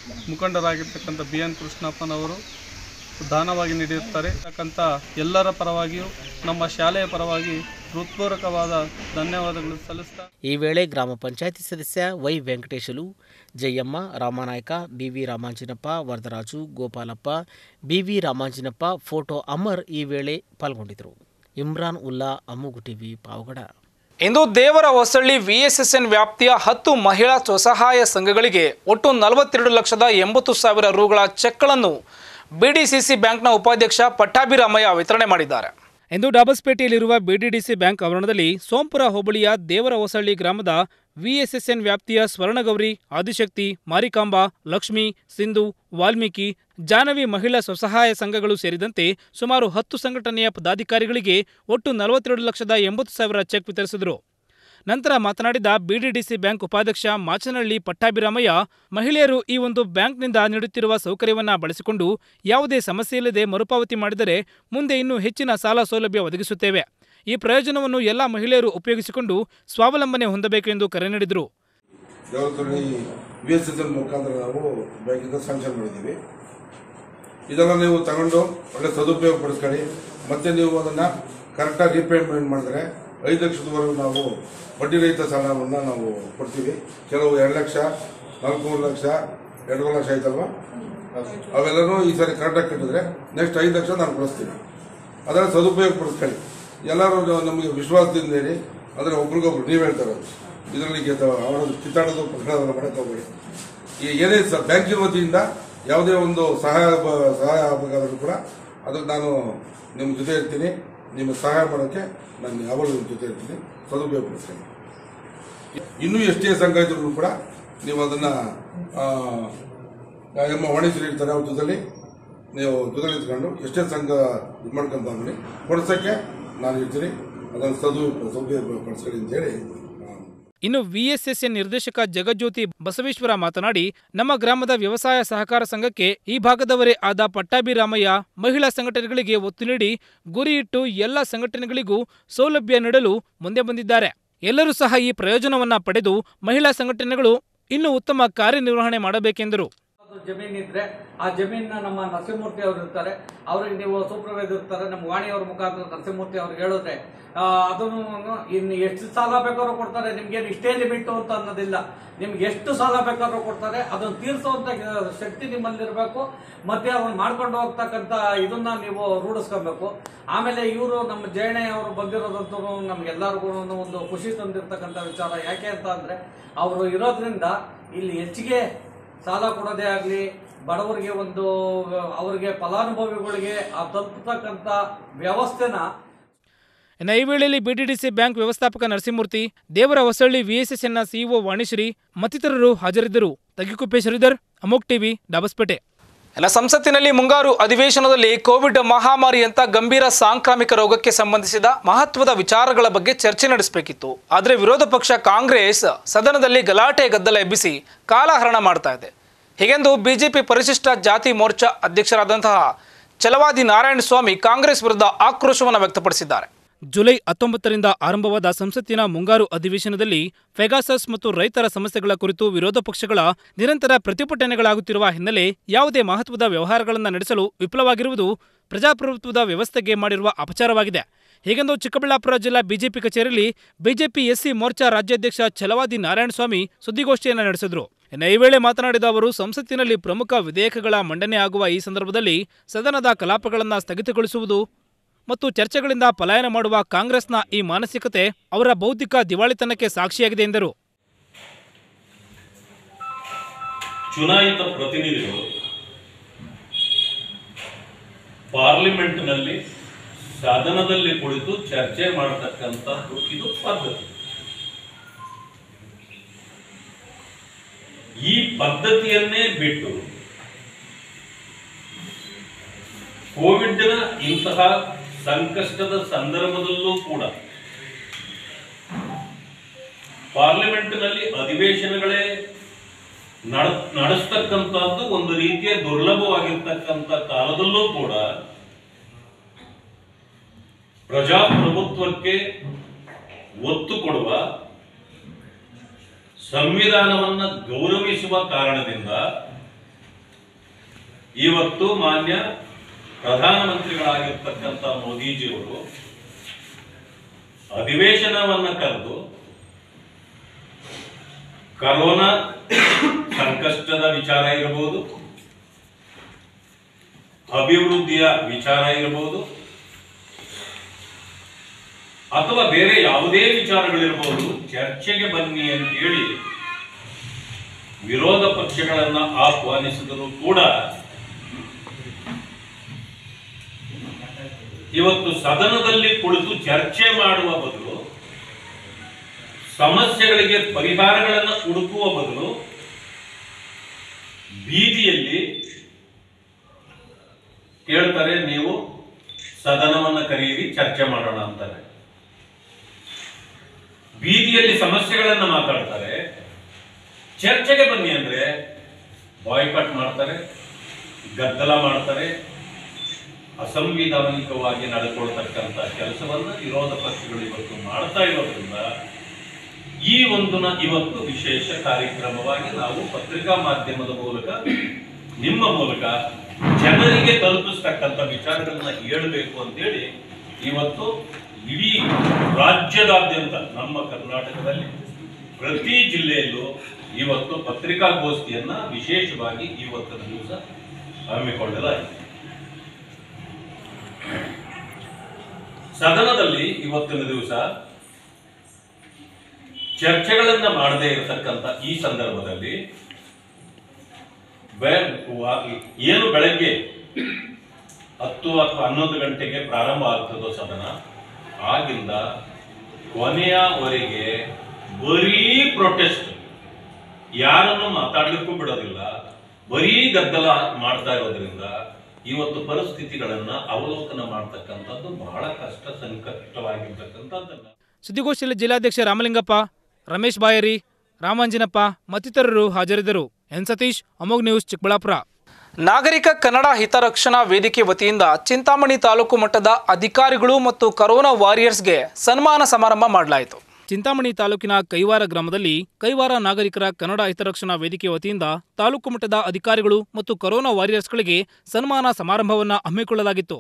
ಮುಖಂಡರಾಗಿರ್ತಕ್ಕಂಥ ಬಿ ಎನ್ ಕೃಷ್ಣಪ್ಪನವರು ದಾನವಾಗಿ ನೀಡಿರ್ತಾರೆ ಅಂತಕ್ಕಂಥ ಎಲ್ಲರ ಪರವಾಗಿಯೂ ನಮ್ಮ ಶಾಲೆಯ ಪರವಾಗಿ ಹೃತ್ಪೂರ್ವಕವಾದ ಧನ್ಯವಾದಗಳು ಸಲ್ಲಿಸ್ತಾ ಈ ವೇಳೆ ಗ್ರಾಮ ಪಂಚಾಯಿತಿ ಸದಸ್ಯ Y Venkateshalu Jayamma Ramanayaka BV Ramanjinappa Varadaraju Gopalappa BV Ramanjinappa photo Amar ಈ ವೇಳೆ ಪಾಲ್ಗೊಂಡಿದ್ದರು ಇಮ್ರಾನ್ ಉಲ್ಲಾ ಅಮ್ಮುಗು ಟಿವಿ ಪಾವಗಡ ಇಂದು ದೇವರ ಹೊಸಳ್ಳಿ ವಿಎಸ್ಎಸ್ಎನ್ ವ್ಯಾಪ್ತಿಯ ಹತ್ತು ಮಹಿಳಾ ಸ್ವಸಹಾಯ ಸಂಘಗಳಿಗೆ ಒಟ್ಟು ನಲವತ್ತೆರಡು ಲಕ್ಷದ ಎಂಬತ್ತು ಸಾವಿರ ರುಗಳ ಚೆಕ್ಗಳನ್ನು ಬಿಡಿಸಿಸಿ ಬ್ಯಾಂಕ್ನ ಉಪಾಧ್ಯಕ್ಷ ಪಟ್ಟಾಭಿರಾಮಯ್ಯ ವಿತರಣೆ ಮಾಡಿದ್ದಾರೆ ಇಂದು ಡಾಬಸ್ಪೇಟೆಯಲ್ಲಿರುವ ಬಿಡಿಡಿಸಿ ಬ್ಯಾಂಕ್ ಆವರಣದಲ್ಲಿ ಸೋಂಪುರ ಹೋಬಳಿಯ ದೇವರ ಹೊಸಳ್ಳಿ ಗ್ರಾಮದ ವಿಎಸ್ಎಸ್ಎನ್ ವ್ಯಾಪ್ತಿಯ ಸ್ವರ್ಣಗೌರಿ ಆದಿಶಕ್ತಿ ಮಾರಿಕಾಂಬ ಲಕ್ಷ್ಮಿ ಸಿಂಧು ವಾಲ್ಮೀಕಿ ಜಾನವಿ ಮಹಿಳಾ ಸ್ವಸಹಾಯ ಸಂಘಗಳು ಸೇರಿದಂತೆ ಸುಮಾರು ಹತ್ತು ಸಂಘಟನೆಯ ಪದಾಧಿಕಾರಿಗಳಿಗೆ ಒಟ್ಟು ನಲವತ್ತೆರಡು ಲಕ್ಷದ ಎಂಬತ್ತು ಸಾವಿರ ಚೆಕ್ ವಿತರಿಸಿದರು ನಂತರ ಮಾತನಾಡಿದ ಬಿಡಿಡಿಸಿ ಬ್ಯಾಂಕ್ ಉಪಾಧ್ಯಕ್ಷ ಮಾಚನಹಳ್ಳಿ ಪಟ್ಟಾಭಿರಾಮಯ್ಯ ಮಹಿಳೆಯರು ಈ ಒಂದು ಬ್ಯಾಂಕ್ನಿಂದ ನೀಡುತ್ತಿರುವ ಸೌಕರ್ಯವನ್ನು ಬಳಸಿಕೊಂಡು ಯಾವುದೇ ಸಮಸ್ಯೆಯಿಲ್ಲದೆ ಮರುಪಾವತಿ ಮಾಡಿದರೆ ಮುಂದೆ ಇನ್ನೂ ಹೆಚ್ಚಿನ ಸಾಲ ಸೌಲಭ್ಯ ಒದಗಿಸುತ್ತೇವೆ ಈ ಪ್ರಯೋಜನವನ್ನು ಎಲ್ಲ ಮಹಿಳೆಯರು ಉಪಯೋಗಿಸಿಕೊಂಡು ಸ್ವಾವಲಂಬನೆ ಹೊಂದಬೇಕು ಎಂದು ಕರೆ ನೀಡಿದರು ದೇವಸ್ಥಾನ ವಿ ಎಸ್ ಎಸ್ ಎಲ್ ಮುಖಾಂತರ ನಾವು ಬ್ಯಾಂಕಿಂದ ಸ್ಯಾಂಕ್ಷನ್ ಮಾಡಿದ್ದೀವಿ ಇದೆಲ್ಲ ನೀವು ತಗೊಂಡು ಒಳ್ಳೆ ಸದುಪಯೋಗ ಪಡಿಸ್ಕೊಳ್ಳಿ ಮತ್ತೆ ನೀವು ಅದನ್ನ ಕರೆಕ್ಟಾಗಿ ರೀಪೇಮೆಂಟ್ ಮಾಡಿದ್ರೆ ಐದು ಲಕ್ಷದವರೆಗೂ ನಾವು ಬಡ್ಡಿ ರಹಿತ ಸಾಲವನ್ನು ನಾವು ಕೊಡ್ತೀವಿ ಕೆಲವು ಎರಡು ಲಕ್ಷ ನಾಲ್ಕೂವರೆ ಲಕ್ಷ ಎರಡೂವರೆ ಲಕ್ಷ ಆಯ್ತಲ್ವಾ ಅವೆಲ್ಲನೂ ಈ ಸಾರಿ ಕರೆಕ್ಟಾಗಿ ಕಟ್ಟಿದ್ರೆ ನೆಕ್ಸ್ಟ್ ಐದು ಲಕ್ಷ ನಾನು ಕೊಡಿಸ್ತೀನಿ ಅದರ ಸದುಪಯೋಗ ಪಡಿಸ್ಕೊಳ್ಳಿ ಎಲ್ಲರೂ ನಮಗೆ ವಿಶ್ವಾಸದಿಂದ ಹೇಳಿ ಅಂದರೆ ಒಬ್ರಿಗೊಬ್ರು ನೀವು ಹೇಳ್ತಾರೆ ಇದರಲ್ಲಿ ಅವರ ಕಿತ್ತಾಡೋದು ಪ್ರಕರಣವನ್ನು ಮಾಡಕ್ಕೆ ಹೋಗ್ಬೇಡಿ ಈ ಏನೇ ಸ ಬ್ಯಾಂಕಿನ ವತಿಯಿಂದ ಯಾವುದೇ ಒಂದು ಸಹಾಯ ಬ- ಸಹಾಯ ಆಗಬೇಕಾದ್ರೂ ಕೂಡ ಅದಕ್ಕೆ ನಾನು ನಿಮ್ಮ ಜೊತೆ ಇರ್ತೀನಿ ನಿಮಗೆ ಸಹಾಯ ಮಾಡೋಕ್ಕೆ ನಾನು ಯಾವಾಗಲೂ ನಿಮ್ಮ ಜೊತೆ ಇರ್ತೀನಿ ಸದುಪಯೋಗ ಪಡಿಸ್ತೀನಿ ಇನ್ನೂ ಎಷ್ಟೇ ಸಂಘ ಇದ್ರೂ ಕೂಡ ನೀವು ಅದನ್ನ ಆ, ಎಮ್ಮ ವಾಣಿಜ್ಯರು ಇರ್ತಾರೆ ಅವ್ರ ಜೊತೆಲಿ ನೀವು ಜೊತೆಲಿ ಇಟ್ಕೊಂಡು ಎಷ್ಟೇ ಸಂಘ ಇದು ಮಾಡ್ಕೊಂತ ಅಂದ್ರಿ ಕೊಡ್ಸಕ್ಕೆ ನಾನು ಇರ್ತೀನಿ ಅದನ್ನು ಸದು ಸದುಪಯೋಗ ಪಡಿಸ್ಕೊಳ್ಳಿ ಅಂತೇಳಿ ಇನ್ನು ವಿಎಸ್ಎಸ್ಎನ್ ನಿರ್ದೇಶಕ ಜಗಜ್ಯೋತಿ ಬಸವೇಶ್ವರ ಮಾತನಾಡಿ ನಮ್ಮ ಗ್ರಾಮದ ವ್ಯವಸಾಯ ಸಹಕಾರ ಸಂಘಕ್ಕೆ ಈ ಭಾಗದವರೇ ಆದ ಪಟ್ಟಾಭಿರಾಮಯ್ಯ ಮಹಿಳಾ ಸಂಘಟನೆಗಳಿಗೆ ಒತ್ತು ನೀಡಿ ಗುರಿಯಿಟ್ಟು ಎಲ್ಲ ಸಂಘಟನೆಗಳಿಗೂ ಸೌಲಭ್ಯ ನೀಡಲು ಮುಂದೆ ಬಂದಿದ್ದಾರೆ ಎಲ್ಲರೂ ಸಹ ಈ ಪ್ರಯೋಜನವನ್ನ ಪಡೆದು ಮಹಿಳಾ ಸಂಘಟನೆಗಳು ಇನ್ನೂ ಉತ್ತಮ ಕಾರ್ಯನಿರ್ವಹಣೆ ಮಾಡಬೇಕೆಂದರು ಜಮೀನ್ ಇದ್ರೆ ಆ ಜಮೀನ ನಮ್ಮ ನರಸಿಂಹಮೂರ್ತಿ ಅವರು ಇರ್ತಾರೆ ಅವ್ರಿಗೆ ನೀವು ಸೂಪರ್ವೈಸರ್ ಇರ್ತಾರೆ ನಮ್ಮ ವಾಣಿಯವ್ರ ಮುಖಾಂತರ ನರಸಿಂಹಮೂರ್ತಿ ಅವ್ರಿಗೆ ಹೇಳಿದ್ರೆ ಆ, ಅದನ್ನು ಇನ್ನು ಎಷ್ಟು ಸಾಲ ಬೇಕಾದ್ರೂ ಕೊಡ್ತಾರೆ ನಿಮ್ಗೆ ಇಷ್ಟೇ ಲಿಮಿಟ್ ಅಂತ ಅನ್ನೋದಿಲ್ಲ ನಿಮ್ಗೆ ಎಷ್ಟು ಸಾಲ ಬೇಕಾದ್ರೂ ಕೊಡ್ತಾರೆ ಅದನ್ನು ತೀರಿಸುವಂತ ಶಕ್ತಿ ನಿಮ್ಮಲ್ಲಿರ್ಬೇಕು ಮತ್ತೆ ಅದನ್ನ ಮಾಡ್ಕೊಂಡು ಹೋಗ್ತಕ್ಕಂತ ಇದನ್ನ ನೀವು ರೂಢಿಸ್ಕೊಬೇಕು ಆಮೇಲೆ ಇವರು ನಮ್ಮ ಜಯಣೆ ಅವರು ಬಂದಿರೋದಂತೂ ನಮ್ಗೆಲ್ಲರಿಗೂ ಒಂದು ಖುಷಿ ತಂದಿರ್ತಕ್ಕಂಥ ವಿಚಾರ ಯಾಕೆ ಅಂತ ಅಂದ್ರೆ ಅವರು ಇರೋದ್ರಿಂದ ಇಲ್ಲಿ ಹೆಚ್ಚಿಗೆ ಸಾಲ ಕೊಡೋದೇ ಆಗಲಿ ಬಡವರಿಗೆ ಒಂದು ಅವರಿಗೆ ಫಲಾನುಭವಿಗಳಿಗೆ ಆ ತಲುಪತಕ್ಕಂಥ ವ್ಯವಸ್ಥೆನ ಇನ್ನು ಈ ವೇಳೆಯಲ್ಲಿ ಬಿಡಿಡಿಸಿ ಬ್ಯಾಂಕ್ ವ್ಯವಸ್ಥಾಪಕ ನರಸಿಂಹಮೂರ್ತಿ ದೇವರ ಹೊಸಳ್ಳಿ ವಿಎಸ್ಎಸ್ಎನ್ನ ಸಿಇಒ ವಾಣಿಶ್ರೀ ಮತ್ತಿತರರು ಹಾಜರಿದ್ದರು ತಗಿಕುಪ್ಪೆ ಶ್ರೀಧರ್ ಅಮೋಕ್ ಟಿವಿ ಡಾಬಸ್ಪೇಟೆ ಇನ್ನು ಸಂಸತ್ತಿನಲ್ಲಿ ಮುಂಗಾರು ಅಧಿವೇಶನದಲ್ಲಿ ಕೋವಿಡ್ ಮಹಾಮಾರಿ ಅಂತ ಗಂಭೀರ ಸಾಂಕ್ರಾಮಿಕ ರೋಗಕ್ಕೆ ಸಂಬಂಧಿಸಿದ ಮಹತ್ವದ ವಿಚಾರಗಳ ಬಗ್ಗೆ ಚರ್ಚೆ ನಡೆಸಬೇಕಿತ್ತು ಆದರೆ ವಿರೋಧ ಪಕ್ಷ ಕಾಂಗ್ರೆಸ್ ಸದನದಲ್ಲಿ ಗಲಾಟೆ ಗದ್ದಲ ಎಬ್ಬಿಸಿ ಕಾಲಹರಣ ಮಾಡ್ತಾ ಇದೆ ಹೀಗೆಂದು ಬಿಜೆಪಿ ಪರಿಶಿಷ್ಟ ಜಾತಿ ಮೋರ್ಚಾ ಅಧ್ಯಕ್ಷರಾದಂತಹ ಛಲವಾದಿ ನಾರಾಯಣ ಸ್ವಾಮಿ ಕಾಂಗ್ರೆಸ್ ವಿರುದ್ಧ ಆಕ್ರೋಶವನ್ನು ವ್ಯಕ್ತಪಡಿಸಿದ್ದಾರೆ ಜುಲೈ ಹತ್ತೊಂಬತ್ತರಿಂದ ಆರಂಭವಾದ ಸಂಸತ್ತಿನ ಮುಂಗಾರು ಅಧಿವೇಶನದಲ್ಲಿ ಫೆಗಾಸಸ್ ಮತ್ತು ರೈತರ ಸಮಸ್ಯೆಗಳ ಕುರಿತು ವಿರೋಧ ಪಕ್ಷಗಳ ನಿರಂತರ ಪ್ರತಿಭಟನೆಗಳಾಗುತ್ತಿರುವ ಹಿನ್ನೆಲೆ ಯಾವುದೇ ಮಹತ್ವದ ವ್ಯವಹಾರಗಳನ್ನು ನಡೆಸಲು ವಿಫಲವಾಗಿರುವುದು ಪ್ರಜಾಪ್ರಭುತ್ವದ ವ್ಯವಸ್ಥೆಗೆ ಮಾಡಿರುವ ಅಪಚಾರವಾಗಿದೆ ಹೀಗೆಂದು ಚಿಕ್ಕಬಳ್ಳಾಪುರ ಜಿಲ್ಲಾ ಬಿಜೆಪಿ ಕಚೇರಿಯಲ್ಲಿ ಬಿಜೆಪಿ ಎಸ್ಸಿ ಮೋರ್ಚಾ ರಾಜ್ಯಾಧ್ಯಕ್ಷ ಛಲವಾದಿ ನಾರಾಯಣಸ್ವಾಮಿ ಸುದ್ದಿಗೋಷ್ಠಿಯನ್ನು ನಡೆಸಿದರು ಇನ್ನು ಈ ವೇಳೆ ಮಾತನಾಡಿದ ಅವರು ಸಂಸತ್ತಿನಲ್ಲಿ ಪ್ರಮುಖ ವಿಧೇಯಕಗಳ ಮಂಡನೆ ಆಗುವ ಈ ಸಂದರ್ಭದಲ್ಲಿ ಸದನದ ಕಲಾಪಗಳನ್ನು ಸ್ಥಗಿತಗೊಳಿಸುವುದು ಮತ್ತು ಚರ್ಚೆಗಳಿಂದ ಪಲಾಯನ ಮಾಡುವ ಕಾಂಗ್ರೆಸ್ನ ಈ ಮಾನಸಿಕತೆ ಅವರ ಬೌದ್ಧಿಕ ದಿವಾಳಿತನಕ್ಕೆ ಸಾಕ್ಷಿಯಾಗಿದೆ ಎಂದರು ಚುನಾಯಿತ ಪ್ರತಿನಿಧಿಗಳು ಪಾರ್ಲಿಮೆಂಟ್ನಲ್ಲಿ ಸದನದಲ್ಲಿ ಕುಳಿತು ಚರ್ಚೆ ಮಾಡತಕ್ಕಂಥದ್ದು ಇದು ಪದ್ಧತಿ ಈ ಪದ್ಧತಿಯನ್ನೇ ಬಿಟ್ಟು ಕೋವಿಡ್ನ ಇಂತಹ ಸಂಕಷ್ಟದ ಸಂದರ್ಭದಲ್ಲೂ ಕೂಡ ಪಾರ್ಲಿಮೆಂಟ್ನಲ್ಲಿ ಅಧಿವೇಶನಗಳೇ ನಡ ನಡೆಸ್ತಕ್ಕಂಥದ್ದು ಒಂದು ರೀತಿಯ ದುರ್ಲಭವಾಗಿರ್ತಕ್ಕಂಥ ಕಾಲದಲ್ಲೂ ಕೂಡ ಪ್ರಜಾಪ್ರಭುತ್ವಕ್ಕೆ ಒತ್ತು ಕೊಡುವ ಸಂವಿಧಾನವನ್ನ ಗೌರವಿಸುವ ಕಾರಣದಿಂದ ಇವತ್ತು ಮಾನ್ಯ ಪ್ರಧಾನಮಂತ್ರಿಗಳಾಗಿರ್ತಕ್ಕಂಥ ಮೋದಿಜಿಯವರು ಅಧಿವೇಶನವನ್ನ ಕರೆದು ಕರೋನಾ ಸಂಕಷ್ಟದ ವಿಚಾರ ಇರಬಹುದು ಅಭಿವೃದ್ಧಿಯ ವಿಚಾರ ಇರಬಹುದು ಅಥವಾ ಬೇರೆ ಯಾವುದೇ ವಿಚಾರಗಳಿರಬಹುದು ಚರ್ಚೆಗೆ ಬನ್ನಿ ಅಂತ ಹೇಳಿ ವಿರೋಧ ಪಕ್ಷಗಳನ್ನ ಆಹ್ವಾನಿಸಿದರೂ ಕೂಡ ಇವತ್ತು ಸದನದಲ್ಲಿ ಕುಳಿತು ಚರ್ಚೆ ಮಾಡುವ ಬದಲು ಸಮಸ್ಯೆಗಳಿಗೆ ಪರಿಹಾರಗಳನ್ನು ಹುಡುಕುವ ಬದಲು ಬೀದಿಯಲ್ಲಿ ಕೇಳ್ತಾರೆ ನೀವು ಸದನವನ್ನ ಕರೆಯಿರಿ ಚರ್ಚೆ ಮಾಡೋಣ ಅಂತಾರೆ ಬೀದಿಯಲ್ಲಿ ಸಮಸ್ಯೆಗಳನ್ನ ಮಾತಾಡ್ತಾರೆ ಚರ್ಚೆಗೆ ಬನ್ನಿ ಅಂದ್ರೆ ಬಾಯ್ಕಾಟ್ ಮಾಡ್ತಾರೆ ಗದ್ದಲ ಮಾಡ್ತಾರೆ ಅಸಂವಿಧಾನಿಕವಾಗಿ ನಡೆದುಕೊಳ್ತಕ್ಕಂಥ ಕೆಲಸವನ್ನ ವಿರೋಧ ಪಕ್ಷಗಳು ಇವತ್ತು ಮಾಡ್ತಾ ಇರೋದ್ರಿಂದ ಈ ಒಂದು ಇವತ್ತು ವಿಶೇಷ ಕಾರ್ಯಕ್ರಮವಾಗಿ ನಾವು ಪತ್ರಿಕಾ ಮಾಧ್ಯಮದ ಮೂಲಕ ನಿಮ್ಮ ಮೂಲಕ ಜನರಿಗೆ ತಲುಪಿಸ್ತಕ್ಕಂಥ ವಿಚಾರಗಳನ್ನ ಹೇಳಬೇಕು ಅಂತೇಳಿ ಇವತ್ತು ಇಡೀ ರಾಜ್ಯದಾದ್ಯಂತ ನಮ್ಮ ಕರ್ನಾಟಕದಲ್ಲಿ ಪ್ರತಿ ಜಿಲ್ಲೆಯಲ್ಲೂ ಇವತ್ತು ಪತ್ರಿಕಾಗೋಷ್ಠಿಯನ್ನ ವಿಶೇಷವಾಗಿ ಇವತ್ತಿನ ದಿವಸ ಹಮ್ಮಿಕೊಳ್ಳಲಾಗಿದೆ ಸದನದಲ್ಲಿ ಇವತ್ತಿನ ದಿವಸ ಚರ್ಚೆಗಳನ್ನ ಮಾಡದೇ ಇರತಕ್ಕಂತ ಈ ಸಂದರ್ಭದಲ್ಲಿ ಬೆ- ವ- ಏನು ಬೆಳಗ್ಗೆ ಹತ್ತು ಅಥವಾ ಹನ್ನೊಂದು ಗಂಟೆಗೆ ಪ್ರಾರಂಭ ಆಗ್ತದೋ ಸದನ ಆಗಿಂದ ಕೊನೆಯವರೆಗೆ ಬರೀ ಪ್ರೊಟೆಸ್ಟ್ ಯಾರನ್ನು ಮಾತಾಡ್ಲಿಕ್ಕೂ ಬಿಡೋದಿಲ್ಲ ಬರೀ ಗದ್ದಲ ಮಾಡ್ತಾ ಇರೋದ್ರಿಂದ ಇವತ್ತು ಪರಿಸ್ಥಿತಿಗಳನ್ನ ಅವಲೋಕನ ಮಾಡ್ತಕ್ಕಂಥದ್ದು ಬಹಳ ಕಷ್ಟ ಸಂಕಷ್ಟವಾಗಿರ್ತಕ್ಕಂಥದ್ದನ್ನ ಸುದ್ದಿಗೋಷ್ಠಿಯಲ್ಲಿ ಜಿಲ್ಲಾಧ್ಯಕ್ಷ ರಾಮಲಿಂಗಪ್ಪ ರಮೇಶ್ ಬಾಯರಿ ರಾಮಾಂಜಿನಪ್ಪ ಮತ್ತಿತರರು ಹಾಜರಿದ್ದರು ಎನ್ ಸತೀಶ್ ಅಮೋಘ್ ನ್ಯೂಸ್ ಚಿಕ್ಕಬಳ್ಳಾಪುರ ನಾಗರಿಕ ಕನ್ನಡ ಹಿತರಕ್ಷಣಾ ವೇದಿಕೆ ವತಿಯಿಂದ ಚಿಂತಾಮಣಿ ತಾಲೂಕು ಮಟ್ಟದ ಅಧಿಕಾರಿಗಳು ಮತ್ತು ಕರೋನಾ ವಾರಿಯರ್ಸ್ಗೆ ಸನ್ಮಾನ ಸಮಾರಂಭ ಮಾಡಲಾಯಿತು ಚಿಂತಾಮಣಿ ತಾಲೂಕಿನ ಕೈವಾರ ಗ್ರಾಮದಲ್ಲಿ ಕೈವಾರ ನಾಗರಿಕರ ಕನ್ನಡ ಹಿತರಕ್ಷಣಾ ವೇದಿಕೆ ವತಿಯಿಂದ ತಾಲೂಕು ಮಟ್ಟದ ಅಧಿಕಾರಿಗಳು ಮತ್ತು ಕರೋನಾ ವಾರಿಯರ್ಸ್ಗಳಿಗೆ ಸನ್ಮಾನ ಸಮಾರಂಭವನ್ನು ಹಮ್ಮಿಕೊಳ್ಳಲಾಗಿತ್ತು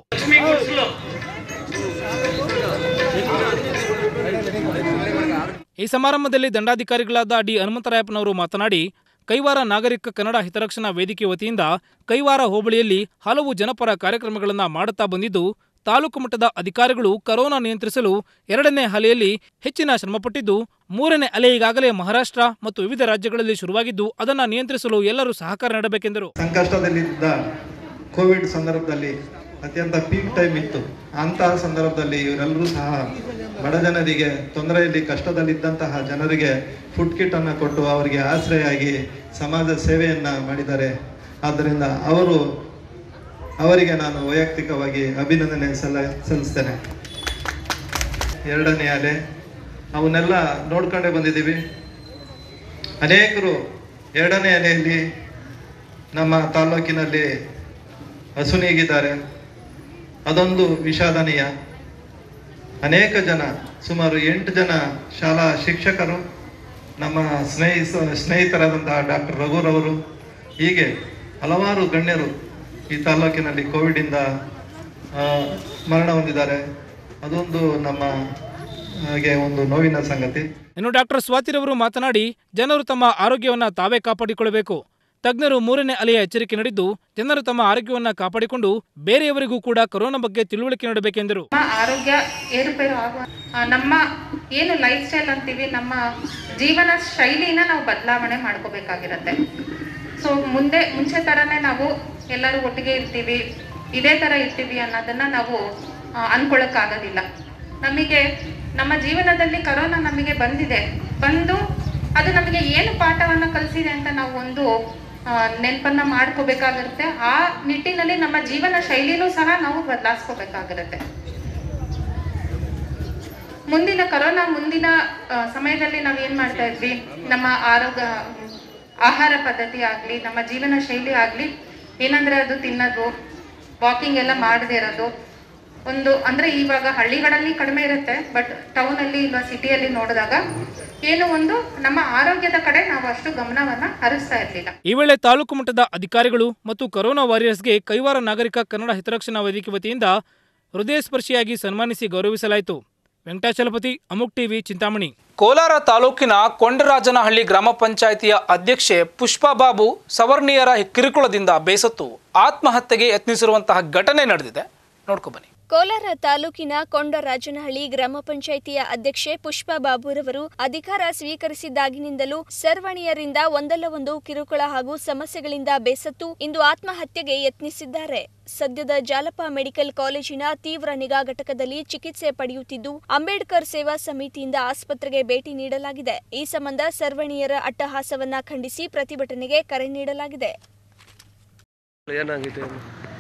ಈ ಸಮಾರಂಭದಲ್ಲಿ ದಂಡಾಧಿಕಾರಿಗಳಾದ ಡಿ ಹನುಮಂತರಾಯಪ್ಪನವರು ಮಾತನಾಡಿ ಕೈವಾರ ನಾಗರಿಕ ಕನ್ನಡ ಹಿತರಕ್ಷಣಾ ವೇದಿಕೆ ವತಿಯಿಂದ ಕೈವಾರ ಹೋಬಳಿಯಲ್ಲಿ ಹಲವು ಜನಪರ ಕಾರ್ಯಕ್ರಮಗಳನ್ನು ಮಾಡುತ್ತಾ ಬಂದಿದ್ದು ತಾಲೂಕು ಮಟ್ಟದ ಅಧಿಕಾರಿಗಳು ಕರೋನಾ ನಿಯಂತ್ರಿಸಲು ಎರಡನೇ ಅಲೆಯಲ್ಲಿ ಹೆಚ್ಚಿನ ಶ್ರಮಪಟ್ಟಿದ್ದು ಮೂರನೇ ಅಲೆ ಈಗಾಗಲೇ ಮಹಾರಾಷ್ಟ್ರ ಮತ್ತು ವಿವಿಧ ರಾಜ್ಯಗಳಲ್ಲಿ ಶುರುವಾಗಿದ್ದು ಅದನ್ನು ನಿಯಂತ್ರಿಸಲು ಎಲ್ಲರೂ ಸಹಕಾರ ನೀಡಬೇಕೆಂದರು ಸಂಕಷ್ಟದಲ್ಲಿದ್ದ ಕೋವಿಡ್ ಸಂದರ್ಭದಲ್ಲಿ ಅತ್ಯಂತ ಪೀಕ್ ಟೈಮ್ ಇತ್ತು ಅಂತಹ ಸಂದರ್ಭದಲ್ಲಿ ಇವರೆಲ್ಲರೂ ಸಹ ಬಡ ಜನರಿಗೆ ತೊಂದರೆಯಲ್ಲಿ ಕಷ್ಟದಲ್ಲಿದ್ದಂತಹ ಜನರಿಗೆ ಫುಡ್ ಕಿಟ್ ಅನ್ನು ಕೊಟ್ಟು ಅವರಿಗೆ ಆಶ್ರಯಾಗಿ ಸಮಾಜ ಸೇವೆಯನ್ನ ಮಾಡಿದ್ದಾರೆ ಆದ್ದರಿಂದ ಅವರು ಅವರಿಗೆ ನಾನು ವೈಯಕ್ತಿಕವಾಗಿ ಅಭಿನಂದನೆ ಸಲ್ಲ ಸಲ್ಲಿಸ್ತೇನೆ ಎರಡನೇ ಅಲೆ ಅವನ್ನೆಲ್ಲ ನೋಡ್ಕೊಂಡೇ ಬಂದಿದ್ದೀವಿ ಅನೇಕರು ಎರಡನೇ ಅಲೆಯಲ್ಲಿ ನಮ್ಮ ತಾಲ್ಲೂಕಿನಲ್ಲಿ ಹಸುನೀಗಿದ್ದಾರೆ ಅದೊಂದು ವಿಷಾದನೀಯ ಅನೇಕ ಜನ ಸುಮಾರು ಎಂಟು ಜನ ಶಾಲಾ ಶಿಕ್ಷಕರು ನಮ್ಮ ಸ್ನೇಹಿ ಸ್ನೇಹಿತರಾದಂತಹ ಡಾಕ್ಟರ್ ರಘುರವರು ಹೀಗೆ ಹಲವಾರು ಗಣ್ಯರು ಈ ತಾಲ್ಲೂಕಿನಲ್ಲಿ ಕೋವಿಡಿಂದ ಆ, ಮರಣ ಹೊಂದಿದ್ದಾರೆ ಅದೊಂದು ನಮ್ಮ ಹಾಗೆ ಒಂದು ನೋವಿನ ಸಂಗತಿ ಇನ್ನು ಡಾಕ್ಟರ್ ಸ್ವಾತಿರವರು ಮಾತನಾಡಿ ಜನರು ತಮ್ಮ ಆರೋಗ್ಯವನ್ನು ತಾವೇ ಕಾಪಾಡಿಕೊಳ್ಳಬೇಕು ತಜ್ಞರು ಮೂರನೇ ಅಲೆಯ ಎಚ್ಚರಿಕೆ ನೀಡಿದ್ದು ಜನರು ತಮ್ಮ ಆರೋಗ್ಯವನ್ನು ಕಾಪಾಡಿಕೊಂಡು ಬೇರೆಯವರಿಗೂ ಕೂಡ ಕೊರೋನಾ ಬಗ್ಗೆ ತಿಳುವಳಿಕೆ ನೀಡಬೇಕೆಂದರು ನಮ್ಮ ಆರೋಗ್ಯ ಏರುಪೇರು ಆಗುವ ಆ, ನಮ್ಮ ಏನು ಲೈಫ್ ಸ್ಟೈಲ್ ಅಂತೀವಿ ನಮ್ಮ ಜೀವನ ಶೈಲಿನ ನಾವು ಬದಲಾವಣೆ ಮಾಡ್ಕೋಬೇಕಾಗಿರತ್ತೆ ಸೊ ಮುಂದೆ ಮುಂಚೆ ಥರನೇ ನಾವು ಎಲ್ಲರೂ ಒಟ್ಟಿಗೆ ಇರ್ತೀವಿ ಇದೇ ಥರ ಇರ್ತೀವಿ ಅನ್ನೋದನ್ನ ನಾವು ಆ, ಅನ್ಕೊಳಕ್ಕಾಗೋದಿಲ್ಲ ನಮಗೆ ನಮ್ಮ ಜೀವನದಲ್ಲಿ ಕರೋನಾ ನಮಗೆ ಬಂದಿದೆ ಬಂದು ಅದು ನಮಗೆ ಏನು ಪಾಠವನ್ನು ಕಲಿಸಿದೆ ಅಂತ ನಾವು ಒಂದು ಆ, ನೆನಪನ್ನ ಮಾಡ್ಕೋಬೇಕಾಗಿರುತ್ತೆ ಆ ನಿಟ್ಟಿನಲ್ಲಿ ನಮ್ಮ ಜೀವನ ಶೈಲಿನೂ ಸಹ ನಾವು ಬದಲಾಯಿಸ್ಕೋಬೇಕಾಗಿರುತ್ತೆ ಮುಂದಿನ ಕರೋನಾ ಮುಂದಿನ ಆ, ಸಮಯದಲ್ಲಿ ನಾವು ಏನ್ ಮಾಡ್ತಾ ಇದ್ವಿ ನಮ್ಮ ಆರೋಗ್ಯ ಆಹಾರ ಪದ್ಧತಿ ಆಗ್ಲಿ ನಮ್ಮ ಜೀವನ ಶೈಲಿ ಆಗ್ಲಿ ಏನಂದ್ರೆ ಅದು ತಿನ್ನೋದು ವಾಕಿಂಗ್ ಎಲ್ಲ ಮಾಡದೇ ಇರೋದು ಒಂದು ಅಂದ್ರೆ ಇವಾಗ ಹಳ್ಳಿಗಳಲ್ಲಿ ಕಡಿಮೆ ಇರುತ್ತೆ ಬಟ್ ಟೌನ್ ಅಲ್ಲಿ ಇಲ್ಲ ಸಿಟಿಯಲ್ಲಿ ನೋಡಿದಾಗ ಏನು ಒಂದು ನಮ್ಮ ಆರೋಗ್ಯದ ಕಡೆ ನಾವು ಅಷ್ಟು ಗಮನವನ್ನ ಹರಿಸ್ತಾ ಇರ್ಲಿಲ್ಲ ಈ ವೇಳೆ ತಾಲೂಕು ಮಟ್ಟದ ಅಧಿಕಾರಿಗಳು ಮತ್ತು ಕೊರೋನಾ ವಾರಿಯರ್ಸ್ಗೆ ಕೈವಾರ ನಾಗರಿಕ ಕನ್ನಡ ಹಿತರಕ್ಷಣಾ ವೇದಿಕೆ ವತಿಯಿಂದ ಹೃದಯಸ್ಪರ್ಶಿಯಾಗಿ ಸನ್ಮಾನಿಸಿ ಗೌರವಿಸಲಾಯಿತು ವೆಂಕಟಾಚಲಪತಿ ಅಮುಕ್ ಟಿವಿ ಚಿಂತಾಮಣಿ ಕೋಲಾರ ತಾಲೂಕಿನ ಕೊಂಡರಾಜನಹಳ್ಳಿ ಗ್ರಾಮ ಪಂಚಾಯಿತಿಯ ಅಧ್ಯಕ್ಷೆ ಪುಷ್ಪಾ ಬಾಬು ಸವರ್ಣೀಯರ ಕಿರುಕುಳದಿಂದ ಬೇಸತ್ತು ಆತ್ಮಹತ್ಯೆಗೆ ಯತ್ನಿಸಿರುವಂತಹ ಘಟನೆ ನಡೆದಿದೆ ನೋಡ್ಕೊ ಬನ್ನಿ ಕೋಲಾರ ತಾಲೂಕಿನ ಕೊಂಡರಾಜನಹಳ್ಳಿ ಗ್ರಾಮ ಪಂಚಾಯಿತಿಯ ಅಧ್ಯಕ್ಷೆ ಪುಷ್ಪಾ ಬಾಬುರವರು ಅಧಿಕಾರ ಸ್ವೀಕರಿಸಿದಾಗಿನಿಂದಲೂ ಸರ್ವಣಿಯರಿಂದ ಒಂದಲ್ಲ ಒಂದು ಕಿರುಕುಳ ಹಾಗೂ ಸಮಸ್ಯೆಗಳಿಂದ ಬೇಸತ್ತು ಇಂದು ಆತ್ಮಹತ್ಯೆಗೆ ಯತ್ನಿಸಿದ್ದಾರೆ ಸದ್ಯದ ಜಾಲಪ ಮೆಡಿಕಲ್ ಕಾಲೇಜಿನ ತೀವ್ರ ನಿಗಾ ಘಟಕದಲ್ಲಿ ಚಿಕಿತ್ಸೆ ಪಡೆಯುತ್ತಿದ್ದು ಅಂಬೇಡ್ಕರ್ ಸೇವಾ ಸಮಿತಿಯಿಂದ ಆಸ್ಪತ್ರೆಗೆ ಭೇಟಿ ನೀಡಲಾಗಿದೆ ಈ ಸಂಬಂಧ ಸರ್ವಣಿಯರ ಅಟ್ಟಹಾಸವನ್ನ ಖಂಡಿಸಿ ಪ್ರತಿಭಟನೆಗೆ ಕರೆ ನೀಡಲಾಗಿದೆ ಏನಾಗಿದೆ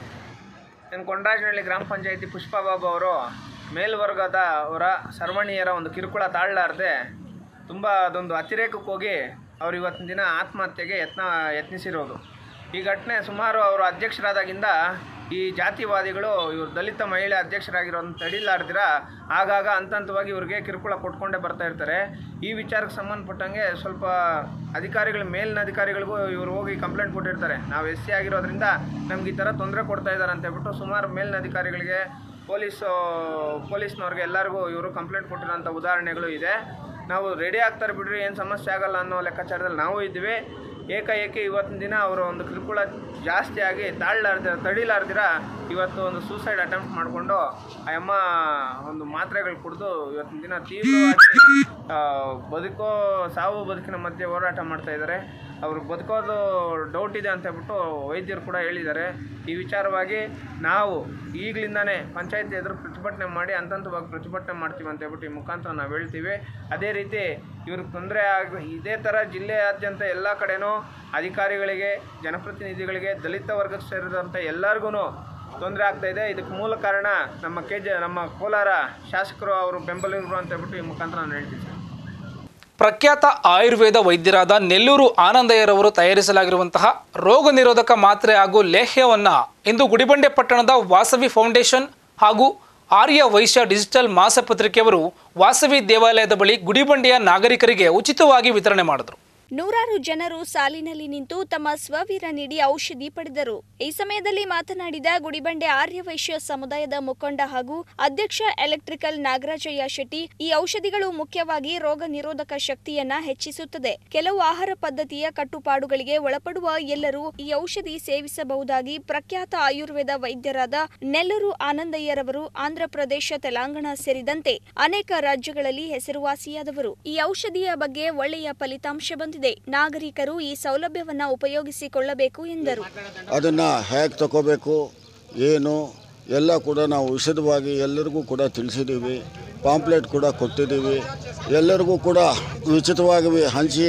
ಏನು ಕೊಂಡರಾಜನಹಳ್ಳಿ ಗ್ರಾಮ ಪಂಚಾಯತಿ ಪುಷ್ಪಾ ಬಾಬು ಅವರು ಮೇಲ್ವರ್ಗದ ಅವರ ಸರ್ವಣೀಯರ ಒಂದು ಕಿರುಕುಳ ತಾಳಲಾರದೆ ತುಂಬ ಅದೊಂದು ಅತಿರೇಕಕ್ಕೆ ಹೋಗಿ ಅವರು ಇವತ್ತಿನ ದಿನ ಆತ್ಮಹತ್ಯೆಗೆ ಯತ್ನ ಯತ್ನಿಸಿರೋದು ಈ ಘಟನೆ ಸುಮಾರು ಅವರು ಅಧ್ಯಕ್ಷರಾದಾಗಿಂದ ಈ ಜಾತಿವಾದಿಗಳು ಇವರು ದಲಿತ ಮಹಿಳೆ ಅಧ್ಯಕ್ಷರಾಗಿರೋದನ್ನ ತಡಿಲಾರ್ದಿರ ಆಗಾಗ ಹಂತ ಹಂತವಾಗಿ ಇವ್ರಿಗೆ ಕಿರುಕುಳ ಕೊಟ್ಕೊಂಡೇ ಬರ್ತಾ ಇರ್ತಾರೆ ಈ ವಿಚಾರಕ್ಕೆ ಸಂಬಂಧಪಟ್ಟಂಗೆ ಸ್ವಲ್ಪ ಅಧಿಕಾರಿಗಳ ಮೇಲಿನ ಅಧಿಕಾರಿಗಳಿಗೂ ಇವರು ಹೋಗಿ ಕಂಪ್ಲೇಂಟ್ ಕೊಟ್ಟಿರ್ತಾರೆ ನಾವು ಎಸ್ ಸಿ ಆಗಿರೋದ್ರಿಂದ ನಮ್ಗೆ ಈ ಥರ ತೊಂದರೆ ಕೊಡ್ತಾ ಇದ್ದಾರೆ ಅಂತ ಹೇಳ್ಬಿಟ್ಟು ಸುಮಾರು ಮೇಲಿನ ಅಧಿಕಾರಿಗಳಿಗೆ ಪೊಲೀಸು ಪೊಲೀಸ್ನವ್ರಿಗೆ ಎಲ್ಲರಿಗೂ ಇವರು ಕಂಪ್ಲೇಂಟ್ ಕೊಟ್ಟಿರೋಂಥ ಉದಾಹರಣೆಗಳು ಇದೆ ನಾವು ರೆಡಿ ಆಗ್ತಾರೆ ಬಿಡ್ರಿ ಏನು ಸಮಸ್ಯೆ ಆಗಲ್ಲ ಅನ್ನೋ ಲೆಕ್ಕಾಚಾರದಲ್ಲಿ ನಾವು ಇದ್ವಿ ಏಕಾಏಕಿ ಇವತ್ತಿನ ದಿನ ಅವರ ಒಂದು ಕಿರುಕುಳ ಜಾಸ್ತಿ ಆಗಿ ತಾಳಲಾರ್ದಿರ ತಡಿಲಾರ್ದಿರ ಇವತ್ತು ಒಂದು ಸೂಸೈಡ್ ಅಟೆಂಪ್ಟ್ ಮಾಡಿಕೊಂಡು ಆ ಅಮ್ಮ ಒಂದು ಮಾತ್ರೆಗಳು ಕುಡಿದು ಇವತ್ತಿನ ದಿನ ತೀವ್ರವಾಗಿ ಆ, ಬದುಕೋ ಸಾವು ಬದುಕಿನ ಮಧ್ಯೆ ಹೋರಾಟ ಮಾಡ್ತಾ ಇದ್ದಾರೆ ಅವರು ಬದುಕೋದು ಡೌಟ್ ಇದೆ ಅಂತ ಹೇಳ್ಬಿಟ್ಟು ವೈದ್ಯರು ಕೂಡ ಹೇಳಿದ್ದಾರೆ ಈ ವಿಚಾರವಾಗಿ ನಾವು ಈಗಲಿಂದಾನೇ ಪಂಚಾಯತಿ ಎದುರು ಪ್ರತಿಭಟನೆ ಮಾಡಿ ಹಂತ ಹಂತವಾಗಿ ಪ್ರತಿಭಟನೆ ಮಾಡ್ತೀವಿ ಅಂತ ಹೇಳ್ಬಿಟ್ಟು ಈ ಮುಖಾಂತರ ನಾವು ಹೇಳ್ತೀವಿ ಅದೇ ರೀತಿ ಇವ್ರಿಗೆ ತೊಂದರೆ ಆಗ ಇದೇ ಥರ ಜಿಲ್ಲೆಯಾದ್ಯಂತ ಎಲ್ಲ ಕಡೆನೂ ಅಧಿಕಾರಿಗಳಿಗೆ ಜನಪ್ರತಿನಿಧಿಗಳಿಗೆ ದಲಿತ ವರ್ಗಕ್ಕೆ ಸೇರಿದಂಥ ಎಲ್ಲರಿಗೂ ತೊಂದರೆ ಆಗ್ತಾ ಇದೆ ಇದಕ್ಕೆ ಮೂಲ ಕಾರಣ ನಮ್ಮ ಕೆ ಜೆ ನಮ್ಮ ಕೋಲಾರ ಶಾಸಕರು ಅವರು ಬೆಂಬಲಿಗರು ಅಂತ ಹೇಳ್ಬಿಟ್ಟು ಈ ಮುಖಾಂತರ ನಾನು ಹೇಳ್ತೀನಿ ಸರ್ ಪ್ರಖ್ಯಾತ ಆಯುರ್ವೇದ ವೈದ್ಯರಾದ ನೆಲ್ಲೂರು ಆನಂದಯ್ಯರವರು ತಯಾರಿಸಲಾಗಿರುವಂತಹ ರೋಗ ನಿರೋಧಕ ಮಾತ್ರೆ ಹಾಗೂ ಲೇಹ್ಯವನ್ನ ಇಂದು ಗುಡಿಬಂಡೆ ಪಟ್ಟಣದ ವಾಸವಿ ಫೌಂಡೇಶನ್ ಹಾಗೂ ಆರ್ಯ ವೈಶ್ಯ ಡಿಜಿಟಲ್ ಮಾಸಪತ್ರಿಕೆಯವರು ವಾಸವಿ ದೇವಾಲಯದ ಬಳಿ ಗುಡಿಬಂಡೆಯ ನಾಗರಿಕರಿಗೆ ಉಚಿತವಾಗಿ ವಿತರಣೆ ಮಾಡಿದರು ನೂರಾರು ಜನರು ಸಾಲಿನಲ್ಲಿ ನಿಂತು ತಮ್ಮ ಸ್ವವೀರ ನೀಡಿ ಔಷಧಿ ಪಡೆದರು ಈ ಸಮಯದಲ್ಲಿ ಮಾತನಾಡಿದ ಗುಡಿಬಂಡೆ ಆರ್ಯವೈಶ್ಯ ಸಮುದಾಯದ ಮುಖಂಡ ಹಾಗೂ ಅಧ್ಯಕ್ಷ ಎಲೆಕ್ಟ್ರಿಕಲ್ ನಾಗರಾಜಯ್ಯ ಶೆಟ್ಟಿ ಈ ಔಷಧಿಗಳು ಮುಖ್ಯವಾಗಿ ರೋಗ ನಿರೋಧಕ ಶಕ್ತಿಯನ್ನ ಹೆಚ್ಚಿಸುತ್ತದೆ ಕೆಲವು ಆಹಾರ ಪದ್ಧತಿಯ ಕಟ್ಟುಪಾಡುಗಳಿಗೆ ಒಳಪಡುವ ಎಲ್ಲರೂ ಈ ಔಷಧಿ ಸೇವಿಸಬಹುದಾಗಿ ಪ್ರಖ್ಯಾತ ಆಯುರ್ವೇದ ವೈದ್ಯರಾದ ನೆಲ್ಲೂರು ಆನಂದಯ್ಯರವರು ಆಂಧ್ರಪ್ರದೇಶ ತೆಲಂಗಾಣ ಸೇರಿದಂತೆ ಅನೇಕ ರಾಜ್ಯಗಳಲ್ಲಿ ಹೆಸರುವಾಸಿಯಾದವರು ಈ ಔಷಧಿಯ ಬಗ್ಗೆ ಒಳ್ಳೆಯ ಫಲಿತಾಂಶ ಬಂದಿದೆ ನಾಗರಿಕರು ಈ ಸೌಲಭ್ಯವನ್ನ ಉಪಯೋಗಿಸಿಕೊಳ್ಳಬೇಕು ಎಂದರು ಅದನ್ನು ಹೇಗೆ ತಗೋಬೇಕು ಏನು ಎಲ್ಲ ಕೂಡ ನಾವು ವಿಶದವಾಗಿ ಎಲ್ಲರಿಗೂ ಕೂಡ ತಿಳಿಸಿದ್ದೀವಿ ಪಾಂಪ್ಲೆಟ್ ಕೂಡ ಕೊಟ್ಟಿದ್ದೀವಿ ಎಲ್ಲರಿಗೂ ಕೂಡ ಉಚಿತವಾಗಿ ಹಂಚಿ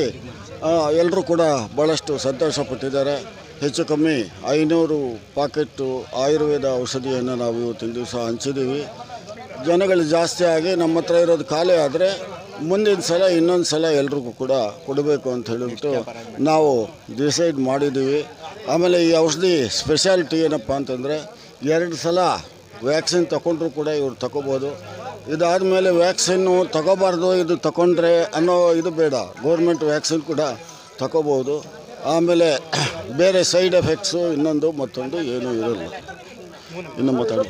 ಎಲ್ಲರೂ ಕೂಡ ಭಾಳಷ್ಟು ಸಂತೋಷಪಟ್ಟಿದ್ದಾರೆ ಹೆಚ್ಚು ಕಮ್ಮಿ ಐನೂರು ಪಾಕೆಟ್ಟು ಆಯುರ್ವೇದ ಔಷಧಿಯನ್ನು ನಾವು ಇವತ್ತಿನ ದಿವಸ ಹಂಚಿದ್ದೀವಿ ಜನಗಳು ಜಾಸ್ತಿ ಆಗಿ ನಮ್ಮ ಹತ್ರ ಇರೋದು ಖಾಲಿ ಆದರೆ ಮುಂದಿನ ಸಲ ಇನ್ನೊಂದು ಸಲ ಎಲ್ರಿಗೂ ಕೂಡ ಕೊಡಬೇಕು ಅಂತ ಹೇಳಿಬಿಟ್ಟು ನಾವು ಡಿಸೈಡ್ ಮಾಡಿದ್ದೀವಿ ಆಮೇಲೆ ಈ ಔಷಧಿ ಸ್ಪೆಷಾಲಿಟಿ ಏನಪ್ಪ ಅಂತಂದರೆ ಎರಡು ಸಲ ವ್ಯಾಕ್ಸಿನ್ ತಗೊಂಡ್ರು ಕೂಡ ಇವ್ರು ತಗೋಬೋದು ಇದಾದಮೇಲೆ ವ್ಯಾಕ್ಸಿನ್ನು ತಗೋಬಾರ್ದು ಇದು ತಗೊಂಡ್ರೆ ಅನ್ನೋ ಇದು ಬೇಡ ಗೌರ್ಮೆಂಟ್ ವ್ಯಾಕ್ಸಿನ್ ಕೂಡ ತಗೋಬೋದು ಆಮೇಲೆ ಬೇರೆ ಸೈಡ್ ಎಫೆಕ್ಟ್ಸು ಇನ್ನೊಂದು ಮತ್ತೊಂದು ಏನೂ ಇರೋಲ್ಲ ಇನ್ನು ಮಾತಾಡಿ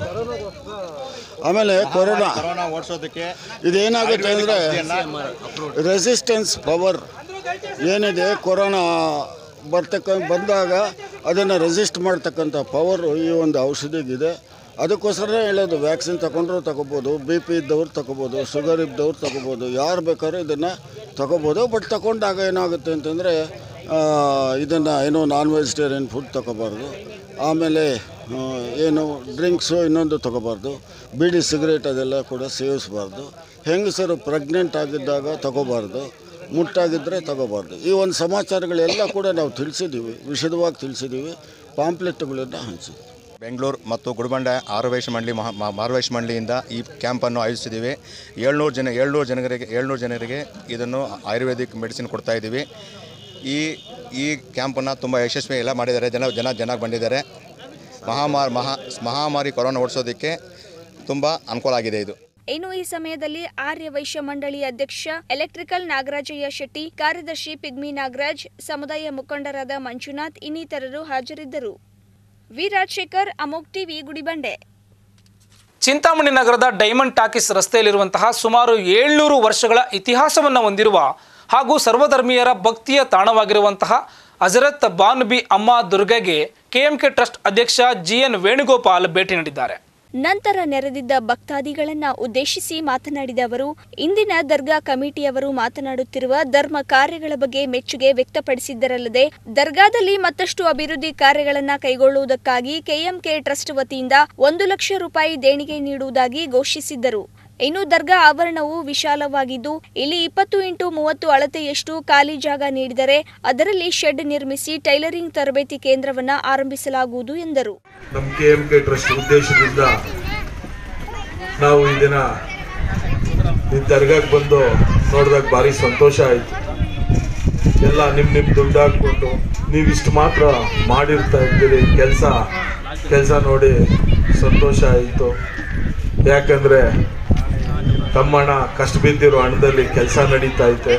ಆಮೇಲೆ ಕೊರೋನಾ ಕೊರೋನಾ ಓಡಿಸೋದಕ್ಕೆ ಇದೇನಾಗುತ್ತೆ ಅಂದರೆ ರೆಸಿಸ್ಟೆನ್ಸ್ ಪವರ್ ಏನಿದೆ ಕೊರೋನಾ ಬರ್ತಕ್ಕ ಬಂದಾಗ ಅದನ್ನು ರೆಸಿಸ್ಟ್ ಮಾಡ್ತಕ್ಕಂಥ ಪವರು ಈ ಒಂದು ಔಷಧಿಗಿದೆ ಅದಕ್ಕೋಸ್ಕರ ಹೇಳೋದು ವ್ಯಾಕ್ಸಿನ್ ತಗೊಂಡ್ರು ತಗೋಬೋದು ಬಿ ಪಿ ಇದ್ದವ್ರು ತಗೋಬೋದು ಶುಗರ್ ಇದ್ದವ್ರು ತಗೋಬೋದು ಯಾರು ಬೇಕಾದ್ರೂ ಇದನ್ನು ತಗೋಬೋದು ಬಟ್ ತಗೊಂಡಾಗ ಏನಾಗುತ್ತೆ ಅಂತಂದರೆ ಇದನ್ನು ಏನೋ ನಾನ್ ವೆಜಿಟೇರಿಯನ್ ಫುಡ್ ತಗೋಬಾರ್ದು ಆಮೇಲೆ ಆ, ಏನು ಡ್ರಿಂಕ್ಸು ಇನ್ನೊಂದು ತಗೋಬಾರ್ದು ಬೀಡಿ ಸಿಗರೇಟ್ ಅದೆಲ್ಲ ಕೂಡ ಸೇವಿಸಬಾರ್ದು ಹೆಂಗಸರು ಪ್ರೆಗ್ನೆಂಟ್ ಆಗಿದ್ದಾಗ ತಗೋಬಾರ್ದು ಮುಟ್ಟಾಗಿದ್ದರೆ ತಗೋಬಾರ್ದು ಈ ಒಂದು ಸಮಾಚಾರಗಳೆಲ್ಲ ಕೂಡ ನಾವು ತಿಳಿಸಿದ್ದೀವಿ ವಿಶದವಾಗಿ ತಿಳಿಸಿದ್ದೀವಿ ಪಾಂಪ್ಲೆಟ್ಗಳನ್ನು ಹಂಚಿದ್ದೀವಿ ಬೆಂಗಳೂರು ಮತ್ತು ಗುಡಿಬಂಡೆ ಆರುವೈಶ್ಯ ಮಂಡಳಿ ಮಹಾ ಮಾ- ಮಾರುವೈಶ್ಯ ಮಂಡಳಿಯಿಂದ ಈ ಕ್ಯಾಂಪನ್ನು ಆಯೋಜಿಸಿದ್ದೀವಿ ಏಳ್ನೂರು ಜನ ಏಳ್ನೂರು ಜನರಿಗೆ ಏಳ್ನೂರು ಜನರಿಗೆ ಇದನ್ನು ಆಯುರ್ವೇದಿಕ್ ಮೆಡಿಸಿನ್ ಕೊಡ್ತಾ ಇದ್ದೀವಿ ಈ ಈ ಕ್ಯಾಂಪನ್ನು ತುಂಬ ಯಶಸ್ವಿ ಎಲ್ಲ ಮಾಡಿದ್ದಾರೆ ಜನ ಜನ ಚೆನ್ನಾಗಿ ಬಂದಿದ್ದಾರೆ ಮಹಾಮಾರಿ ಮಹಾ ಮಹಾಮಾರಿ ಕೊರೋನಾ ಓಡಿಸೋದಕ್ಕೆ ತುಂಬ ಅನುಕೂಲ ಆಗಿದೆ ಇದು ಇನ್ನು ಈ ಸಮಯದಲ್ಲಿ ಆರ್ಯ ವೈಶ್ಯ ಮಂಡಳಿ ಅಧ್ಯಕ್ಷ ಎಲೆಕ್ಟ್ರಿಕಲ್ ನಾಗರಾಜಯ್ಯ ಶೆಟ್ಟಿ ಕಾರ್ಯದರ್ಶಿ ಪಿಗ್ಮಿ ನಾಗರಾಜ್ ಸಮುದಾಯ ಮುಖಂಡರಾದ ಮಂಜುನಾಥ್ ಇನ್ನಿತರರು ಹಾಜರಿದ್ದರು ವಿ ರಾಜಶೇಖರ್ ಅಮೋಕ್ ಟಿವಿ ಗುಡಿಬಂಡೆ ಚಿಂತಾಮಣಿ ನಗರದ ಡೈಮಂಡ್ ಟಾಕೀಸ್ ರಸ್ತೆಯಲ್ಲಿರುವಂತಹ ಸುಮಾರು ಏಳ್ನೂರು ವರ್ಷಗಳ ಇತಿಹಾಸವನ್ನು ಹೊಂದಿರುವ ಹಾಗೂ ಸರ್ವಧರ್ಮೀಯರ ಭಕ್ತಿಯ ತಾಣವಾಗಿರುವಂತಹ ಹಜರತ್ ಬಾನುಬಿ ಅಮ್ಮ ದುರ್ಗೆಗೆ ಕೆಎಂಕೆ ಟ್ರಸ್ಟ್ ಅಧ್ಯಕ್ಷ ಜಿಎನ್ ವೇಣುಗೋಪಾಲ್ ಭೇಟಿ ನೀಡಿದ್ದಾರೆ ನಂತರ ನೆರೆದಿದ್ದ ಭಕ್ತಾದಿಗಳನ್ನ ಉದ್ದೇಶಿಸಿ ಮಾತನಾಡಿದ ಅವರು ಇಂದಿನ ದರ್ಗಾ ಕಮಿಟಿಯವರು ಮಾತನಾಡುತ್ತಿರುವ ಧರ್ಮ ಕಾರ್ಯಗಳ ಬಗ್ಗೆ ಮೆಚ್ಚುಗೆ ವ್ಯಕ್ತಪಡಿಸಿದ್ದರಲ್ಲದೆ ದರ್ಗಾದಲ್ಲಿ ಮತ್ತಷ್ಟು ಅಭಿವೃದ್ಧಿ ಕಾರ್ಯಗಳನ್ನ ಕೈಗೊಳ್ಳುವುದಕ್ಕಾಗಿ ಕೆಎಂಕೆ ಟ್ರಸ್ಟ್ ವತಿಯಿಂದ ಒಂದು ಲಕ್ಷ ರೂಪಾಯಿ ದೇಣಿಗೆ ನೀಡುವುದಾಗಿ ಘೋಷಿಸಿದ್ದರು ಇನ್ನು ದರ್ಗಾ ಆವರಣವು ವಿಶಾಲವಾಗಿದ್ದು ಇಲ್ಲಿ ಇಪ್ಪತ್ತು ಇಂಟು ಮೂವತ್ತು ಅಳತೆಯಷ್ಟು ಖಾಲಿ ಜಾಗ ನೀಡಿದರೆ ಅದರಲ್ಲಿ ಶೆಡ್ ನಿರ್ಮಿಸಿ ಟೈಲರಿಂಗ್ ತರಬೇತಿ ಕೇಂದ್ರವನ್ನ ಆರಂಭಿಸಲಾಗುವುದು ಎಂದರು ನಮ್ಮ ಕೆ ಎಂ ಕೆ ಟ್ರಸ್ಟ್ ಉದ್ದೇಶದಿಂದ ನಾವು ಈ ದಿನ ಈ ದರ್ಗಾಕ್ಕೆ ಬಂದು ನೋಡಿದಾಗ ಭಾರಿ ಸಂತೋಷ ಆಯಿತು ಎಲ್ಲ ನಿಮ್ಮ ನಿಮ್ಮ ದುಡ್ಡು ಹಾಕ್ಕೊಂಡು ನೀವು ಇಷ್ಟು ಮಾತ್ರ ಮಾಡಿರ್ತಾ ಇದ್ದೀರಿ ಕೆಲಸ ಕೆಲಸ ನೋಡಿ ಸಂತೋಷ ಆಯಿತು ಯಾಕಂದರೆ ತಮ್ಮಣ್ಣ ಕಷ್ಟ ಬಿದ್ದಿರೋ ಹಣದಲ್ಲಿ ಕೆಲಸ ನಡೀತಾ ಐತೆ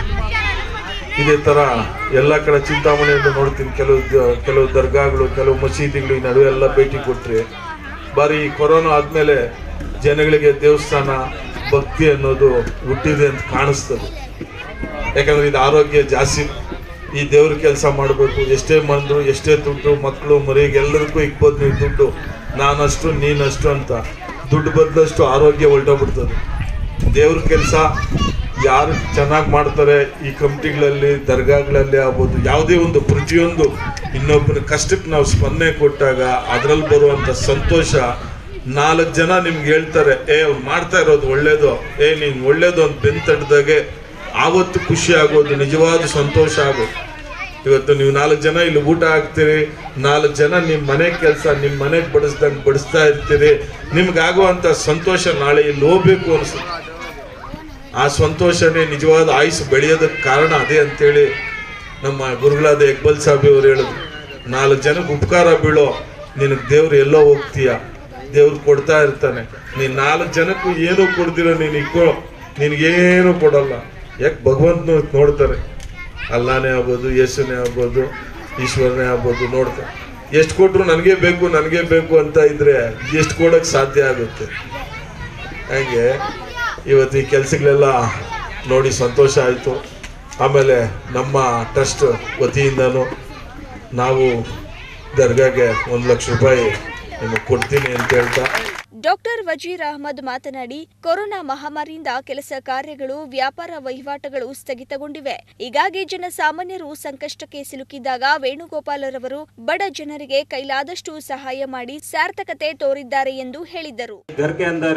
ಇದೇ ಥರ ಎಲ್ಲ ಕಡೆ ಚಿಂತಾಮಣಿಯಿಂದ ನೋಡ್ತೀನಿ ಕೆಲವು ದ- ಕೆಲವು ದರ್ಗಾಗಳು ಕೆಲವು ಮಸೀದಿಗಳು ಈ ನಡುವೆ ಎಲ್ಲ ಭೇಟಿ ಕೊಟ್ರಿ ಬಾರಿ ಈ ಕೊರೋನಾ ಆದಮೇಲೆ ಜನಗಳಿಗೆ ದೇವಸ್ಥಾನ ಭಕ್ತಿ ಅನ್ನೋದು ಹುಟ್ಟಿದೆ ಅಂತ ಕಾಣಿಸ್ತದೆ ಯಾಕಂದ್ರೆ ಇದು ಆರೋಗ್ಯ ಜಾಸ್ತಿ ಈ ದೇವ್ರ ಕೆಲಸ ಮಾಡಬೇಕು ಎಷ್ಟೇ ಮಂದ್ರು ಎಷ್ಟೇ ದುಡ್ಡು ಮಕ್ಕಳು ಮರಿಗೆ ಎಲ್ಲರಿಗೂ ಇಕ್ಬೋದು ನೀವು ದುಡ್ಡು ನಾನಷ್ಟು ನೀನಷ್ಟು ಅಂತ ದುಡ್ಡು ಬದಲಷ್ಟು ಆರೋಗ್ಯ ಹೊಲ್ಟೋಗ್ಬಿಡ್ತದೆ ದೇವ್ರ ಕೆಲಸ ಯಾರು ಚೆನ್ನಾಗಿ ಮಾಡ್ತಾರೆ ಈ ಕಮಿಟಿಗಳಲ್ಲಿ ದರ್ಗಾಗಳಲ್ಲಿ ಆಗ್ಬೋದು ಯಾವುದೇ ಒಂದು ಪ್ರತಿಯೊಂದು ಇನ್ನೊಬ್ಬರ ಕಷ್ಟಕ್ಕೆ ನಾವು ಸ್ಪಂದನೆ ಕೊಟ್ಟಾಗ ಅದರಲ್ಲಿ ಬರುವಂಥ ಸಂತೋಷ ನಾಲ್ಕು ಜನ ನಿಮ್ಗೆ ಹೇಳ್ತಾರೆ ಏ ಅವ್ರು ಮಾಡ್ತಾ ಇರೋದು ಒಳ್ಳೇದು ಏ ನೀನು ಒಳ್ಳೇದು ಅಂತ ಬೆನ್ ತಟ್ಟದಾಗೆ ಆವತ್ತು ಖುಷಿ ಆಗೋದು ನಿಜವಾದ ಸಂತೋಷ ಆಗೋದು ಇವತ್ತು ನೀವು ನಾಲ್ಕು ಜನ ಇಲ್ಲಿ ಊಟ ಹಾಕ್ತೀರಿ ನಾಲ್ಕು ಜನ ನಿಮ್ಮ ಮನೆ ಕೆಲಸ ನಿಮ್ಮ ಮನೆಗೆ ಬಡಿಸ್ದಂಗೆ ಬಡಿಸ್ತಾ ಇರ್ತೀರಿ ನಿಮ್ಗಾಗುವಂಥ ಸಂತೋಷ ನಾಳೆ ಇಲ್ಲಿ ಹೋಗ್ಬೇಕು ಅನ್ಸುತ್ತೆ ಆ ಸಂತೋಷನೇ ನಿಜವಾದ ಆಯುಸ್ ಬೆಳೆಯೋದಕ್ಕೆ ಕಾರಣ ಅದೇ ಅಂತೇಳಿ ನಮ್ಮ ಗುರುಗಳಾದ ಇಕ್ಬಲ್ ಸಾಬಿ ಅವರು ಹೇಳಿದ್ರು ನಾಲ್ಕು ಜನಕ್ಕೆ ಉಪಕಾರ ಬೀಳೋ ನಿನಗೆ ದೇವ್ರು ಎಲ್ಲೋ ಹೋಗ್ತೀಯ ದೇವ್ರು ಕೊಡ್ತಾ ಇರ್ತಾನೆ ನೀನು ನಾಲ್ಕು ಜನಕ್ಕೂ ಏನೂ ಕೊಡ್ದಿರೋ ನೀನು ಇಕ್ಕೋ ನಿನಗೇನು ಕೊಡಲ್ಲ ಯಾಕೆ ಭಗವಂತನು ನೋಡ್ತಾರೆ ಅಲ್ಲಾನೇ ಆಗ್ಬೋದು ಯೇಸುನೇ ಆಗ್ಬೋದು ಈಶ್ವರನೇ ಆಗ್ಬೋದು ನೋಡ್ತಾರೆ ಎಷ್ಟು ಕೊಟ್ಟರು ನನಗೆ ಬೇಕು ನನಗೆ ಬೇಕು ಅಂತ ಇದ್ರೆ ಎಷ್ಟು ಕೊಡೋಕ್ಕೆ ಸಾಧ್ಯ ಆಗುತ್ತೆ ಹಾಗೆ ಇವತ್ತು ಈ ಕೆಲಸಗಳೆಲ್ಲ ನೋಡಿ ಸಂತೋಷ ಆಯಿತು ಆಮೇಲೆ ನಮ್ಮ ಟ್ರಸ್ಟ್ ವತಿಯಿಂದನೂ ನಾವು ದರ್ಗಾಗೆ ಒಂದು ಲಕ್ಷ ರೂಪಾಯಿ ನಿಮಗೆ ಕೊಡ್ತೀನಿ ಅಂತ ಹೇಳ್ತಾ ಡಾಕ್ಟರ್ ವಜೀರ್ ಅಹಮದ್ ಮಾತನಾಡಿ ಕೊರೋನಾ ಮಹಾಮಾರಿಯಿಂದ ಕೆಲಸ ಕಾರ್ಯಗಳು ವ್ಯಾಪಾರ ವಹಿವಾಟುಗಳು ಸ್ಥಗಿತಗೊಂಡಿವೆ ಹೀಗಾಗಿ ಜನಸಾಮಾನ್ಯರು ಸಂಕಷ್ಟಕ್ಕೆ ಸಿಲುಕಿದಾಗ ವೇಣುಗೋಪಾಲರವರು ಬಡ ಜನರಿಗೆ ಕೈಲಾದಷ್ಟು ಸಹಾಯ ಮಾಡಿ ಸಾರ್ಥಕತೆ ತೋರಿದ್ದಾರೆ ಎಂದು ಹೇಳಿದ್ದರು घर के अंदर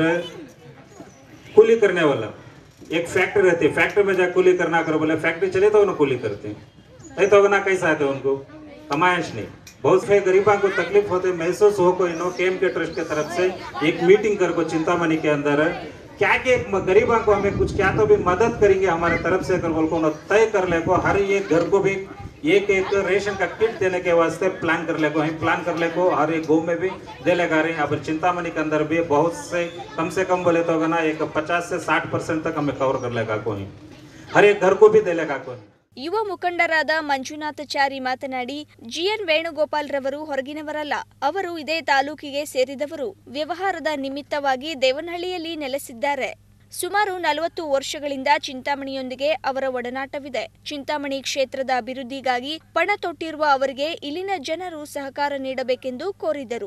कूली करने वाला एक फैक्ट्री रहती है फैक्ट्री में जाकर कूली करना करो बोले फैक्ट्री चले तो उन्हें कूली करते हैं नहीं तो ना कैसा आते उनको कमायश नहीं बहुत से गरीबों को तकलीफ होते महसूस हो को इन्हों केम के ट्रस्ट के तरफ से एक मीटिंग कर को चिंतामणि के अंदर क्या के गरीबों को हमें कुछ क्या तो भी मदद करेंगे हमारे तरफ से अगर बोल को उन्हें तय कर ले को हर एक घर को भी एक एक रेशन का किट देने के वास्ते प्लान कर ले को हम प्लान कर ले को हर एक गाँव में भी दे लेगा रहे हैं अब चिंतामणि के अंदर भी बहुत से कम से कम बोले तो ना एक पचास से साठ परसेंट तक हमें कवर कर लेगा कोई हर एक घर को भी दे लेगा कोई ಯುವ ಮುಖಂಡರಾದ ಮಂಜುನಾಥಚಾರಿ ಮಾತನಾಡಿ ಜಿಎನ್ ವೇಣುಗೋಪಾಲ್ ರವರು ಹೊರಗಿನವರಲ್ಲ ಅವರು ಇದೇ ತಾಲೂಕಿಗೆ ಸೇರಿದವರು ವ್ಯವಹಾರದ ನಿಮಿತ್ತವಾಗಿ ದೇವನಹಳ್ಳಿಯಲ್ಲಿ ನೆಲೆಸಿದ್ದಾರೆ ಸುಮಾರು ನಲವತ್ತು ವರ್ಷಗಳಿಂದ ಚಿಂತಾಮಣಿಯೊಂದಿಗೆ ಅವರ ಒಡನಾಟವಿದೆ ಚಿಂತಾಮಣಿ ಕ್ಷೇತ್ರದ ಅಭಿವೃದ್ಧಿಗಾಗಿ ಪಣ ತೊಟ್ಟಿರುವ ಅವರಿಗೆ ಇಲ್ಲಿನ ಜನರು ಸಹಕಾರ ನೀಡಬೇಕೆಂದು ಕೋರಿದರು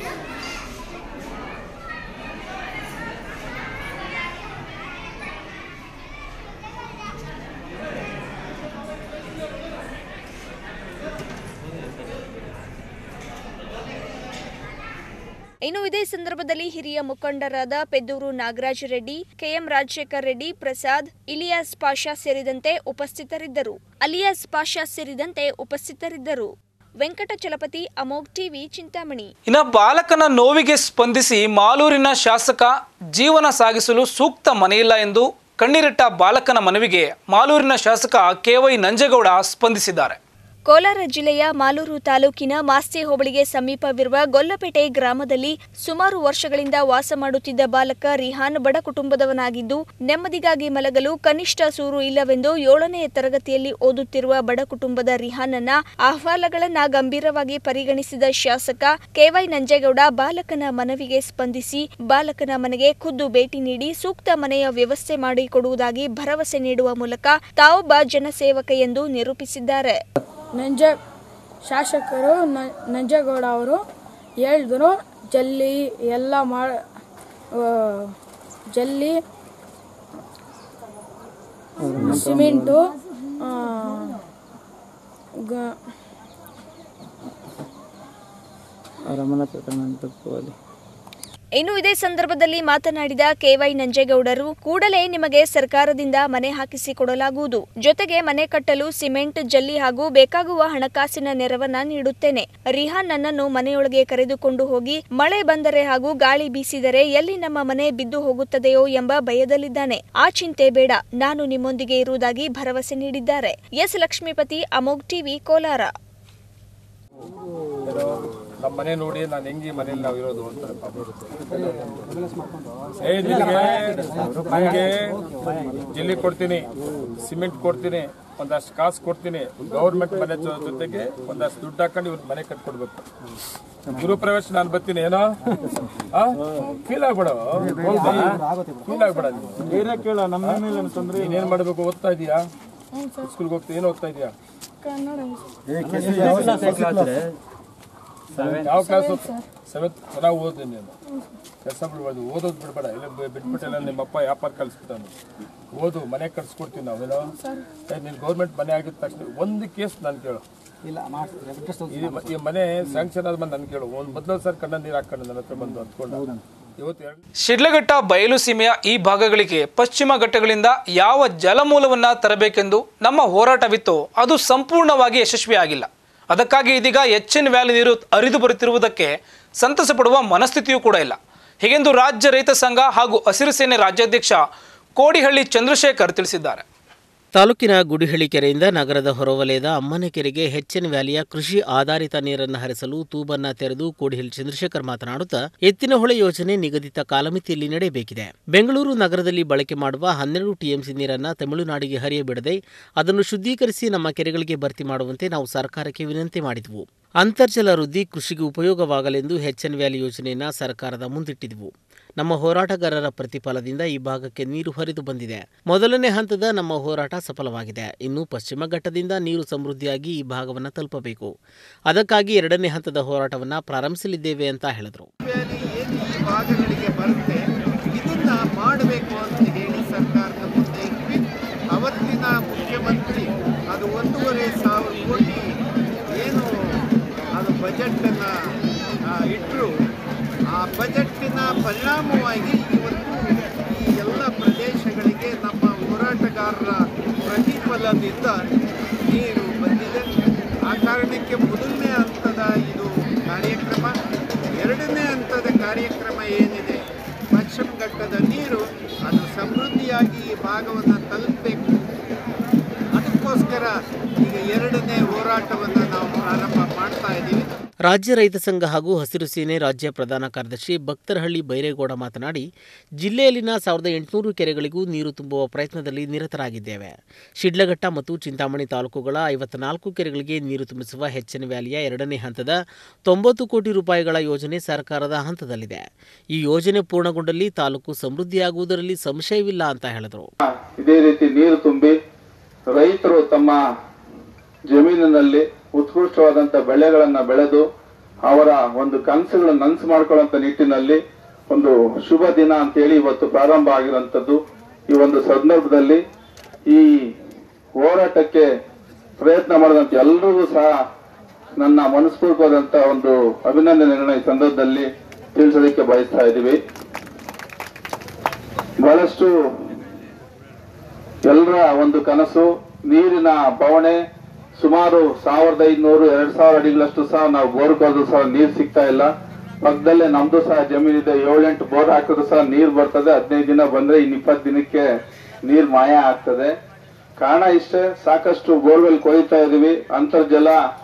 ಇನ್ನು ಇದೇ ಸಂದರ್ಭದಲ್ಲಿ ಹಿರಿಯ ಮುಖಂಡರಾದ ಪೆದ್ದೂರು ನಾಗರಾಜ ರೆಡ್ಡಿ ಕೆಎಂ ರಾಜಶೇಖರ್ ರೆಡ್ಡಿ ಪ್ರಸಾದ್ ಇಲಿಯಾಸ್ ಪಾಷಾ ಸೇರಿದಂತೆ ಉಪಸ್ಥಿತರಿದ್ದರು ಅಲಿಯಾಸ್ ಪಾಷಾ ಸೇರಿದಂತೆ ಉಪಸ್ಥಿತರಿದ್ದರು ವೆಂಕಟಚಲಪತಿ ಅಮೋಘ್ ಟಿವಿ ಚಿಂತಾಮಣಿ ಇನ್ನು ಬಾಲಕನ ನೋವಿಗೆ ಸ್ಪಂದಿಸಿ ಮಾಲೂರಿನ ಶಾಸಕ ಜೀವನ ಸಾಗಿಸಲು ಸೂಕ್ತ ಮನೆಯಿಲ್ಲ ಎಂದು ಕಣ್ಣೀರಿಟ್ಟ ಬಾಲಕನ ಮನವಿಗೆ ಮಾಲೂರಿನ ಶಾಸಕ ಕೆವೈ ನಂಜೇಗೌಡ ಸ್ಪಂದಿಸಿದ್ದಾರೆ ಕೋಲಾರ ಜಿಲ್ಲೆಯ ಮಾಲೂರು ತಾಲೂಕಿನ ಮಾಸ್ತಿ ಹೋಬಳಿಗೆ ಸಮೀಪವಿರುವ ಗೊಲ್ಲಪೇಟೆ ಗ್ರಾಮದಲ್ಲಿ ಸುಮಾರು ವರ್ಷಗಳಿಂದ ವಾಸ ಮಾಡುತ್ತಿದ್ದ ಬಾಲಕ ರಿಹಾನ್ ಬಡ ಕುಟುಂಬದವನಾಗಿದ್ದು ನೆಮ್ಮದಿಗಾಗಿ ಮಲಗಲು ಕನಿಷ್ಠ ಸೂರು ಇಲ್ಲವೆಂದು ಏಳನೇ ತರಗತಿಯಲ್ಲಿ ಓದುತ್ತಿರುವ ಬಡ ಕುಟುಂಬದ ರಿಹಾನ್ನನ ಅಹವಾಲುಗಳನ್ನ ಗಂಭೀರವಾಗಿ ಪರಿಗಣಿಸಿದ ಶಾಸಕ ಕೆವೈ ನಂಜೇಗೌಡ ಬಾಲಕನ ಮನವಿಗೆ ಸ್ಪಂದಿಸಿ ಬಾಲಕನ ಮನೆಗೆ ಖುದ್ದು ಭೇಟಿ ನೀಡಿ ಸೂಕ್ತ ಮನೆಯ ವ್ಯವಸ್ಥೆ ಮಾಡಿಕೊಡುವುದಾಗಿ ಭರವಸೆ ನೀಡುವ ಮೂಲಕ ತಾವೊಬ್ಬ ಜನಸೇವಕ ಎಂದು ನಿರೂಪಿಸಿದ್ದಾರೆ ನಂಜ ಶಾಸಕರು ನ- ನಂಜೇಗೌಡ ಅವರು ಹೇಳಿದ್ರು ಜಲ್ಲಿ ಎಲ್ಲ ಮಾ ಆ, ಜಲ್ಲಿ ಸಿಮೆಂಟು ಆ, ಗ- ಇನ್ನು ಇದೇ ಸಂದರ್ಭದಲ್ಲಿ ಮಾತನಾಡಿದ ಕೆವೈ ನಂಜೇಗೌಡರು ಕೂಡಲೇ ನಿಮಗೆ ಸರ್ಕಾರದಿಂದ ಮನೆ ಹಾಕಿಸಿಕೊಡಲಾಗುವುದು ಜೊತೆಗೆ ಮನೆ ಕಟ್ಟಲು ಸಿಮೆಂಟ್ ಜಲ್ಲಿ ಹಾಗೂ ಬೇಕಾಗುವ ಹಣಕಾಸಿನ ನೆರವನ್ನ ನೀಡುತ್ತೇನೆ ರಿಹಾನ್ ನನ್ನನ್ನು ಮನೆಯೊಳಗೆ ಕರೆದುಕೊಂಡು ಹೋಗಿ ಮಳೆ ಬಂದರೆ ಹಾಗೂ ಗಾಳಿ ಬೀಸಿದರೆ ಎಲ್ಲಿ ನಮ್ಮ ಮನೆ ಬಿದ್ದು ಹೋಗುತ್ತದೆಯೋ ಎಂಬ ಭಯದಲ್ಲಿದ್ದಾನೆ ಆ ಚಿಂತೆ ಬೇಡ ನಾನು ನಿಮ್ಮೊಂದಿಗೆ ಇರುವುದಾಗಿ ಭರವಸೆ ನೀಡಿದ್ದಾರೆ ಎಸ್ ಲಕ್ಷ್ಮೀಪತಿ ಅಮೋಗ್ ಟಿವಿ ಕೋಲಾರ ನಮ್ಮ ಮನೆ ನೋಡಿ ನಾನು ಹೆಂಗೆ ಈ ಮನೇಲಿ ನಾವು ಇರೋದು ಅಂತ ಏ ನಿನಗೆ ನನಗೆ ಜಿಲ್ಲಿ ಕೊಡ್ತೀನಿ ಸಿಮೆಂಟ್ ಕೊಡ್ತೀನಿ ಒಂದಷ್ಟು ಕಾಸು ಕೊಡ್ತೀನಿ ಗೌರ್ಮೆಂಟ್ ಮನೆ ಜೊ- ಜೊತೆಗೆ ಒಂದಷ್ಟು ದುಡ್ಡು ಹಾಕೊಂಡು ಇವ್ರ ಮನೆ ಕಟ್ಕೊಡ್ಬೇಕು ಗುರು ಪ್ರವೇಶ ನಾನು ಬರ್ತೀನಿ ಏನೋ ಫೀಲ್ ಆಗ್ಬೇಡ ಫೀಲ್ ಆಗ್ಬೇಡ ಬೇರೆ ಕೇಳ ನಮ್ಮ ಮೇಲೆ ತೊಂದ್ರೆ ನೀನೇನ್ ಮಾಡ್ಬೇಕು ಓದ್ತಾ ಇದೀಯಾ ಸ್ಕೂಲ್ಗೆ ಹೋಗ್ತಾ ಏನು ಓದ್ತಾ ಇದೀಯಾ ಕನ್ನಡ ಯಾವ ಕ್ಲಾಸ್ ಸೆವೆಂತ್ ಚೆನ್ನಾಗಿ ಓದಿ ನೀನು ಕೆಲಸ ಬಿಡ್ಬಾರ್ದು ಓದೋದು ಬಿಡ್ಬೇಡ ಇಲ್ಲ ಬಿ- ಬಿಟ್ಬಿಟ್ಟೆಲ್ಲ ನಿಮ್ಮಪ್ಪ ವ್ಯಾಪಾರ ಕಲಿಸ್ಬಿಟ್ಟಾನು ಓದು ಮನೆ ಕಟ್ಸ್ಕೊಡ್ತೀವಿ ನಾವೇನೋ ಏ, ನೀನು ಗೌರ್ಮೆಂಟ್ ಮನೆ ಆಗಿದ ತಕ್ಷಣ ಒಂದು ಕೇಸ್ ನಾನು ಕೇಳು ಈ ಮ- ಈ ಮನೆ ಸ್ಯಾಂಕ್ಷನ್ ಆದ್ಮೇಲೆ ನಾನು ಕೇಳು ಒಂದು ಮೊದಲ ಸರ್ ಕಣ್ಣ ನೀರು ಹಾಕೊಂಡು ನನ್ನ ಹತ್ರ ಬಂದು ಅಂದ್ಕೊಂಡು ಇವತ್ತು ಎರಡು ಶಿಡ್ಲಘಟ್ಟ ಬಯಲು ಸೀಮೆಯ ಈ ಭಾಗಗಳಿಗೆ ಪಶ್ಚಿಮ ಘಟ್ಟಗಳಿಂದ ಯಾವ ಜಲಮೂಲವನ್ನ ತರಬೇಕೆಂದು ನಮ್ಮ ಹೋರಾಟವಿತ್ತು ಅದು ಸಂಪೂರ್ಣವಾಗಿ ಯಶಸ್ವಿಯಾಗಿಲ್ಲ ಅದಕ್ಕಾಗಿ ಇದೀಗ ಎನ್ ವ್ಯಾಲಿ ನೀರು ಹರಿದು ಬರುತ್ತಿರುವುದಕ್ಕೆ ಸಂತಸ ಪಡುವ ಮನಸ್ಥಿತಿಯೂ ಕೂಡ ಇಲ್ಲ ಹೀಗೆಂದು ರಾಜ್ಯ ರೈತ ಸಂಘ ಹಾಗೂ ಹಸಿರು ಸೇನೆ ರಾಜ್ಯಾಧ್ಯಕ್ಷ ಕೋಡಿಹಳ್ಳಿ ಚಂದ್ರಶೇಖರ್ ತಿಳಿಸಿದ್ದಾರೆ ತಾಲೂಕಿನ ಗುಡಿಹಳ್ಳಿ ಕೆರೆಯಿಂದ ನಗರದ ಹೊರವಲಯದ ಅಮ್ಮನ ಕೆರೆಗೆ ಹೆಚ್ಚಿನ ವ್ಯಾಲಿಯ ಕೃಷಿ ಆಧಾರಿತ ನೀರನ್ನು ಹರಿಸಲು ತೂಬನ್ನ ತೆರೆದು ಕೋಡಿಹಳ್ಳಿ ಚಂದ್ರಶೇಖರ್ ಮಾತನಾಡುತ್ತಾ ಎತ್ತಿನಹೊಳೆ ಯೋಜನೆ ನಿಗದಿತ ಕಾಲಮಿತಿಯಲ್ಲಿ ನಡೆಯಬೇಕಿದೆ ಬೆಂಗಳೂರು ನಗರದಲ್ಲಿ ಬಳಕೆ ಮಾಡುವ ಹನ್ನೆರಡು ಟಿಎಂಸಿ ನೀರನ್ನು ತಮಿಳುನಾಡಿಗೆ ಹರಿಯಬಿಡದೆ ಅದನ್ನು ಶುದ್ಧೀಕರಿಸಿ ನಮ್ಮ ಕೆರೆಗಳಿಗೆ ಭರ್ತಿ ಮಾಡುವಂತೆ ನಾವು ಸರ್ಕಾರಕ್ಕೆ ವಿನಂತಿ ಮಾಡಿದೆವು ಅಂತರ್ಜಲ ವೃದ್ಧಿ ಕೃಷಿಗೆ ಉಪಯೋಗವಾಗಲೆಂದು ಎನ್ ವ್ಯಾಲಿ ಯೋಜನೆಯನ್ನು ಸರ್ಕಾರದ ಮುಂದಿಟ್ಟಿದ್ದೆವು ನಮ್ಮ ಹೋರಾಟಗಾರರ ಪ್ರತಿಫಲದಿಂದ ಈ ಭಾಗಕ್ಕೆ ನೀರು ಹರಿದು ಬಂದಿದೆ ಮೊದಲನೇ ಹಂತದ ನಮ್ಮ ಹೋರಾಟ ಸಫಲವಾಗಿದೆ ಇನ್ನು ಪಶ್ಚಿಮ ಘಟ್ಟದಿಂದ ನೀರು ಸಮೃದ್ಧಿಯಾಗಿ ಈ ಭಾಗವನ್ನು ತಲುಪಬೇಕು ಅದಕ್ಕಾಗಿ ಎರಡನೇ ಹಂತದ ಹೋರಾಟವನ್ನು ಪ್ರಾರಂಭಿಸಲಿದ್ದೇವೆ ಅಂತ ಹೇಳಿದರು ಈ ಭಾಗಗಳಿಗೆ ಬರುತ್ತೆ ಇದನ್ನ ಮಾಡಬೇಕು ಅಂತ ಹೇಳಿ ಸರ್ಕಾರದ ಮುಂದೆ ಇಟ್ವಿ ಅವತ್ತಿನ ಮುಖ್ಯಮಂತ್ರಿ ಅದು ಒಂದೂವರೆ ಸಾವಿರ ಕೋಟಿ ಏನು ಅದು ಬಜೆಟನ್ನು ಇಟ್ಟರು ಆ ಬಜೆಟ್ಟಿನ ಪರಿಣಾಮವಾಗಿ ಇವತ್ತು ಈ ಎಲ್ಲ ಪ್ರದೇಶಗಳಿಗೆ ನಮ್ಮ ಹೋರಾಟಗಾರರ ಪ್ರತಿಫಲದಿಂದ ನೀರು ಬಂದಿದೆ ಆ ಕಾರಣಕ್ಕೆ ಮೊದಲನೇ ಹಂತದ ಇದು ಕಾರ್ಯಕ್ರಮ ಎರಡನೇ ಹಂತದ ಕಾರ್ಯಕ್ರಮ ಏನಿದೆ ಪಶ್ಚಿಮ ಘಟ್ಟದ ನೀರು ಅದು ಸಮೃದ್ಧಿಯಾಗಿ ಈ ಭಾಗವನ್ನು ತಲುಪಬೇಕು ಅದಕ್ಕೋಸ್ಕರ ಈಗ ಎರಡನೇ ಹೋರಾಟವನ್ನು ನಾವು ಪ್ರಾರಂಭ ಮಾಡ್ತಾ ಇದ್ದೀವಿ ರಾಜ್ಯ ರೈತ ಸಂಘ ಹಾಗೂ ಹಸಿರು ಸೇನೆ ರಾಜ್ಯ ಪ್ರಧಾನ ಕಾರ್ಯದರ್ಶಿ ಭಕ್ತರಹಳ್ಳಿ ಬೈರೇಗೌಡ ಮಾತನಾಡಿ ಜಿಲ್ಲೆಯಲ್ಲಿನ ಸಾವಿರದ ಎಂಟುನೂರು ಕೆರೆಗಳಿಗೂ ನೀರು ತುಂಬುವ ಪ್ರಯತ್ನದಲ್ಲಿ ನಿರತರಾಗಿದ್ದೇವೆ ಶಿಡ್ಲಘಟ್ಟ ಮತ್ತು ಚಿಂತಾಮಣಿ ತಾಲೂಕುಗಳ ಐವತ್ನಾಲ್ಕು ಕೆರೆಗಳಿಗೆ ನೀರು ತುಂಬಿಸುವ ಹೆಚ್ಚಿನ ವ್ಯಾಲಿಯ ಎರಡನೇ ಹಂತದ ತೊಂಬತ್ತು ಕೋಟಿ ರೂಪಾಯಿಗಳ ಯೋಜನೆ ಸರ್ಕಾರದ ಹಂತದಲ್ಲಿದೆ ಈ ಯೋಜನೆ ಪೂರ್ಣಗೊಂಡಲ್ಲಿ ತಾಲೂಕು ಸಮೃದ್ಧಿಯಾಗುವುದರಲ್ಲಿ ಸಂಶಯವಿಲ್ಲ ಅಂತ ಹೇಳಿದರು ಇದೇ ರೀತಿ ನೀರು ತುಂಬಿ ರೈತರು ತಮ್ಮ ಜಮೀನಿನಲ್ಲಿ ಉತ್ಕೃಷ್ಟವಾದಂಥ ಬೆಳೆಗಳನ್ನ ಬೆಳೆದು ಅವರ ಒಂದು ಕನಸುಗಳನ್ನು ನನಸು ಮಾಡ್ಕೊಳ್ಳುವಂತ ನಿಟ್ಟಿನಲ್ಲಿ ಒಂದು ಶುಭ ದಿನ ಅಂತೇಳಿ ಇವತ್ತು ಪ್ರಾರಂಭ ಆಗಿರುವಂಥದ್ದು ಈ ಒಂದು ಸಂದರ್ಭದಲ್ಲಿ ಈ ಹೋರಾಟಕ್ಕೆ ಪ್ರಯತ್ನ ಮಾಡಿದಂತ ಎಲ್ಲರಿಗೂ ಸಹ ನನ್ನ ಮನಸ್ಪೂರ್ವಕವಾದಂತ ಒಂದು ಅಭಿನಂದನೆಗಳನ್ನ ಈ ಸಂದರ್ಭದಲ್ಲಿ ತಿಳಿಸೋದಕ್ಕೆ ಬಯಸ್ತಾ ಇದ್ದೀವಿ ಬಹಳಷ್ಟು ಎಲ್ಲರ ಒಂದು ಕನಸು ನೀರಿನ ಬವಣೆ ಸುಮಾರು ಸಾವಿರದ ಐದುನೂರು ಎರಡ್ ಸಾವಿರ ಅಡಿಗಳಷ್ಟು ಸಹ ನಾವು ಬೋರ್ ಕೊರೆದು ಸಹ ನೀರು ಸಿಗ್ತಾ ಇಲ್ಲ ಪಕ್ಕದಲ್ಲೇ ನಮ್ದು ಸಹ ಜಮೀನಿದೆ ಏಳೆಂಟು ಬೋರ್ ಹಾಕಿದ್ರು ಸಹ ನೀರು ಬರ್ತದೆ ಹದಿನೈದು ದಿನ ಬಂದ್ರೆ ಇನ್ನು ಇಪ್ಪತ್ತು ದಿನಕ್ಕೆ ನೀರು ಮಾಯ ಆಗ್ತದೆ ಕಾರಣ ಇಷ್ಟೇ ಸಾಕಷ್ಟು ಬೋರ್ವೆಲ್ ಕೊಯ್ತಾ ಇದೀವಿ ಅಂತರ್ಜಲ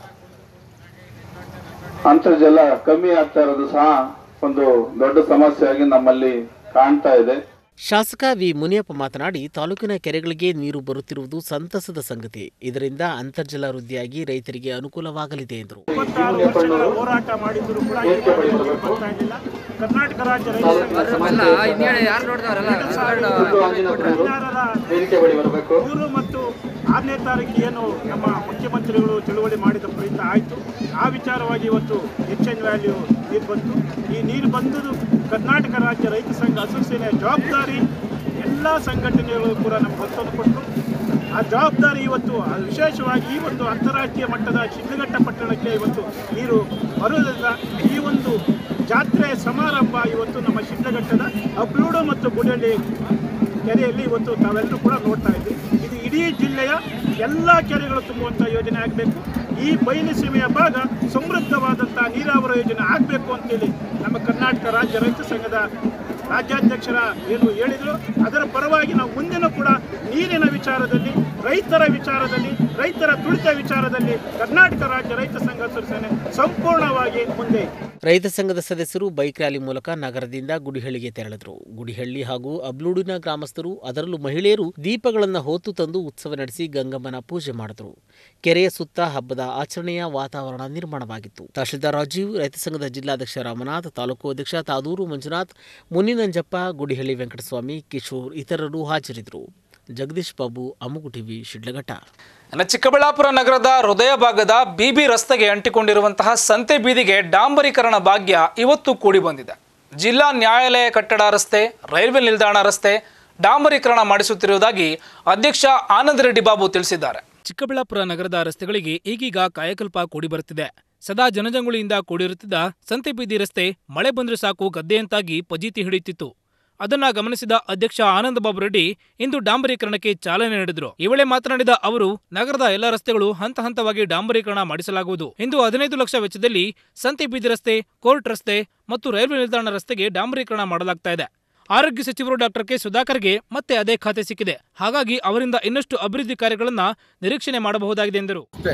ಅಂತರ್ಜಲ ಕಮ್ಮಿ ಆಗ್ತಾ ಇರೋದು ಸಹ ಒಂದು ದೊಡ್ಡ ಸಮಸ್ಯೆಯಾಗಿ ನಮ್ಮಲ್ಲಿ ಕಾಣ್ತಾ ಇದೆ ಶಾಸಕ ವಿ ಮುನಿಯಪ್ಪ ಮಾತನಾಡಿ ತಾಲೂಕಿನ ಕೆರೆಗಳಿಗೆ ನೀರು ಬರುತ್ತಿರುವುದು ಸಂತಸದ ಸಂಗತಿ ಇದರಿಂದ ಅಂತರ್ಜಲ ವೃದ್ಧಿಯಾಗಿ ರೈತರಿಗೆ ಅನುಕೂಲವಾಗಲಿದೆ ಎಂದರು ಇಪ್ಪತ್ತಾರು ವರ್ಷಗಳ ಹೋರಾಟ ಮಾಡಿದ್ರು ಕೂಡ ಇವತ್ತು ನೀರು ಬರ್ತಾ ಇರಲಿಲ್ಲ ಕರ್ನಾಟಕ ರಾಜ್ಯ ರೈತ ಮೂರು ಮತ್ತು ಆರನೇ ತಾರೀಕು ಏನು ನಮ್ಮ ಮುಖ್ಯಮಂತ್ರಿಗಳು ಚಳುವಳಿ ಮಾಡಿದ ಫಲಿತ ಆಯಿತು ಆ ವಿಚಾರವಾಗಿ ಇವತ್ತು ಎಚ್ ಎನ್ ವ್ಯಾಲ್ಯೂ ನೀರು ಬಂತು ಈ ನೀರು ಬಂದು ಕರ್ನಾಟಕ ರಾಜ್ಯ ರೈತ ಸಂಘ ಅಸೋಸಿಯೇಷನ್ ಜವಾಬ್ದಾರಿ ಎಲ್ಲ ಸಂಘಟನೆಗಳು ಕೂಡ ನಮ್ಗೆ ಒತ್ತನ್ನು ಕೊಟ್ಟು ಆ ಜವಾಬ್ದಾರಿ ಇವತ್ತು ಆ ವಿಶೇಷವಾಗಿ ಈ ಒಂದು ಅಂತಾರಾಷ್ಟ್ರೀಯ ಮಟ್ಟದ ಶಿಡ್ಲಘಟ್ಟ ಪಟ್ಟಣಕ್ಕೆ ಇವತ್ತು ನೀರು ಬರುವುದರಿಂದ ಈ ಒಂದು ಜಾತ್ರೆ ಸಮಾರಂಭ ಇವತ್ತು ನಮ್ಮ ಶಿಡ್ಲಘಟ್ಟದ ಅಬ್ಲೂಡು ಮತ್ತು ಗುಡಳ್ಳಿ ಕೆರೆಯಲ್ಲಿ ಇವತ್ತು ತಾವೆಲ್ಲರೂ ಕೂಡ ನೋಡ್ತಾ ಇದ್ದೀವಿ ಇದು ಇಡೀ ಜಿಲ್ಲೆಯ ಎಲ್ಲ ಕೆರೆಗಳು ತುಂಬುವಂಥ ಯೋಜನೆ ಆಗಬೇಕು ಈ ಬಯಲು ಸೀಮೆಯ ಭಾಗ ಸಮೃದ್ಧವಾದಂಥ ನೀರಾವರಿ ಯೋಜನೆ ಆಗಬೇಕು ಅಂತೇಳಿ ನಮ್ಮ ಕರ್ನಾಟಕ ರಾಜ್ಯ ರೈತ ಸಂಘದ ರಾಜ್ಯಾಧ್ಯಕ್ಷರ ಏನು ಹೇಳಿದ್ರು ಅದರ ಪರವಾಗಿ ನಾವು ಮುಂದಿನ ಕೂಡ ನೀರಿನ ವಿಚಾರದಲ್ಲಿ ರೈತರ ವಿಚಾರದಲ್ಲಿ ರೈತರ ತುಳಿತ ವಿಚಾರದಲ್ಲಿ ಕರ್ನಾಟಕ ರಾಜ್ಯ ರೈತ ಸಂಘ ಸೇನೆ ಸಂಪೂರ್ಣವಾಗಿ ಮುಂದೆ ಇದೆ. ರೈತ ಸಂಘದ ಸದಸ್ಯರು ಬೈಕ್ ರ್ಯಾಲಿ ಮೂಲಕ ನಗರದಿಂದ ಗುಡಿಹಳ್ಳಿಗೆ ತೆರಳಿದರು ಗುಡಿಹಳ್ಳಿ ಹಾಗೂ ಅಬ್ಲೂಡಿನ ಗ್ರಾಮಸ್ಥರು ಅದರಲ್ಲೂ ಮಹಿಳೆಯರು ದೀಪಗಳನ್ನು ಹೊತ್ತು ತಂದು ಉತ್ಸವ ನಡೆಸಿ ಗಂಗಮ್ಮನ ಪೂಜೆ ಮಾಡಿದರು ಕೆರೆಯ ಸುತ್ತ ಹಬ್ಬದ ಆಚರಣೆಯ ವಾತಾವರಣ ನಿರ್ಮಾಣವಾಗಿತ್ತು ತಹಶೀಲ್ದಾರ್ ರಾಜೀವ್ ರೈತ ಸಂಘದ ಜಿಲ್ಲಾಧ್ಯಕ್ಷ ರಾಮನಾಥ್ ತಾಲೂಕು ಅಧ್ಯಕ್ಷ ತಾದೂರು ಮಂಜುನಾಥ್ ಮುನಿನಂಜಪ್ಪ ಗುಡಿಹಳ್ಳಿ ವೆಂಕಟಸ್ವಾಮಿ ಕಿಶೋರ್ ಇತರರು ಹಾಜರಿದ್ದರು ಜಗದೀಶ್ ಬಾಬು ಅಮುಗು ಟಿವಿ ಶಿಡ್ಲಘಟ್ಟ ಇನ್ನು ಚಿಕ್ಕಬಳ್ಳಾಪುರ ನಗರದ ಹೃದಯ ಭಾಗದ ಬಿಬಿ ರಸ್ತೆಗೆ ಅಂಟಿಕೊಂಡಿರುವಂತಹ ಸಂತೆ ಬೀದಿಗೆ ಡಾಂಬರೀಕರಣ ಭಾಗ್ಯ ಇವತ್ತು ಕೂಡಿ ಬಂದಿದೆ ಜಿಲ್ಲಾ ನ್ಯಾಯಾಲಯ ಕಟ್ಟಡ ರಸ್ತೆ ರೈಲ್ವೆ ನಿಲ್ದಾಣ ರಸ್ತೆ ಡಾಂಬರೀಕರಣ ಮಾಡಿಸುತ್ತಿರುವುದಾಗಿ ಅಧ್ಯಕ್ಷ ಆನಂದ್ ರೆಡ್ಡಿ ಬಾಬು ತಿಳಿಸಿದ್ದಾರೆ ಚಿಕ್ಕಬಳ್ಳಾಪುರ ನಗರದ ರಸ್ತೆಗಳಿಗೆ ಈಗೀಗ ಕಾಯಕಲ್ಪ ಕೂಡಿ ಬರುತ್ತಿದೆ ಸದಾ ಜನಜಂಗುಳಿಯಿಂದ ಕೂಡಿರುತ್ತಿದ್ದ ಸಂತೆ ಬೀದಿ ರಸ್ತೆ ಮಳೆ ಬಂದ್ರೆ ಸಾಕು ಗದ್ದೆಯಂತಾಗಿ ಪಜೀತಿ ಹಿಡಿಯುತ್ತಿತ್ತು ಅದನ್ನ ಗಮನಿಸಿದ ಅಧ್ಯಕ್ಷ ಆನಂದ ಬಾಬು ರೆಡ್ಡಿ ಇಂದು ಡಾಂಬರೀಕರಣಕ್ಕೆ ಚಾಲನೆ ನೀಡಿದ್ರು ಈ ವೇಳೆ ಮಾತನಾಡಿದ ಅವರು ನಗರದ ಎಲ್ಲ ರಸ್ತೆಗಳು ಹಂತ ಹಂತವಾಗಿ ಡಾಂಬರೀಕರಣ ಮಾಡಿಸಲಾಗುವುದು ಇಂದು ಹದಿನೈದು ಲಕ್ಷ ವೆಚ್ಚದಲ್ಲಿ ಸಂತೆ ಬೀದಿ ರಸ್ತೆ ಕೋರ್ಟ್ ರಸ್ತೆ ಮತ್ತು ರೈಲ್ವೆ ನಿಲ್ದಾಣ ರಸ್ತೆಗೆ ಡಾಂಬರೀಕರಣ ಮಾಡಲಾಗ್ತಾ ಇದೆ ಆರೋಗ್ಯ ಸಚಿವರು ಡಾಕ್ಟರ್ ಕೆ ಸುಧಾಕರ್ಗೆ ಮತ್ತೆ ಅದೇ ಖಾತೆ ಸಿಕ್ಕಿದೆ ಹಾಗಾಗಿ ಅವರಿಂದ ಇನ್ನಷ್ಟು ಅಭಿವೃದ್ಧಿ ಕಾರ್ಯಗಳನ್ನ ನಿರೀಕ್ಷಣೆ ಮಾಡಬಹುದಾಗಿದೆ ಎಂದರು ಅಷ್ಟೇ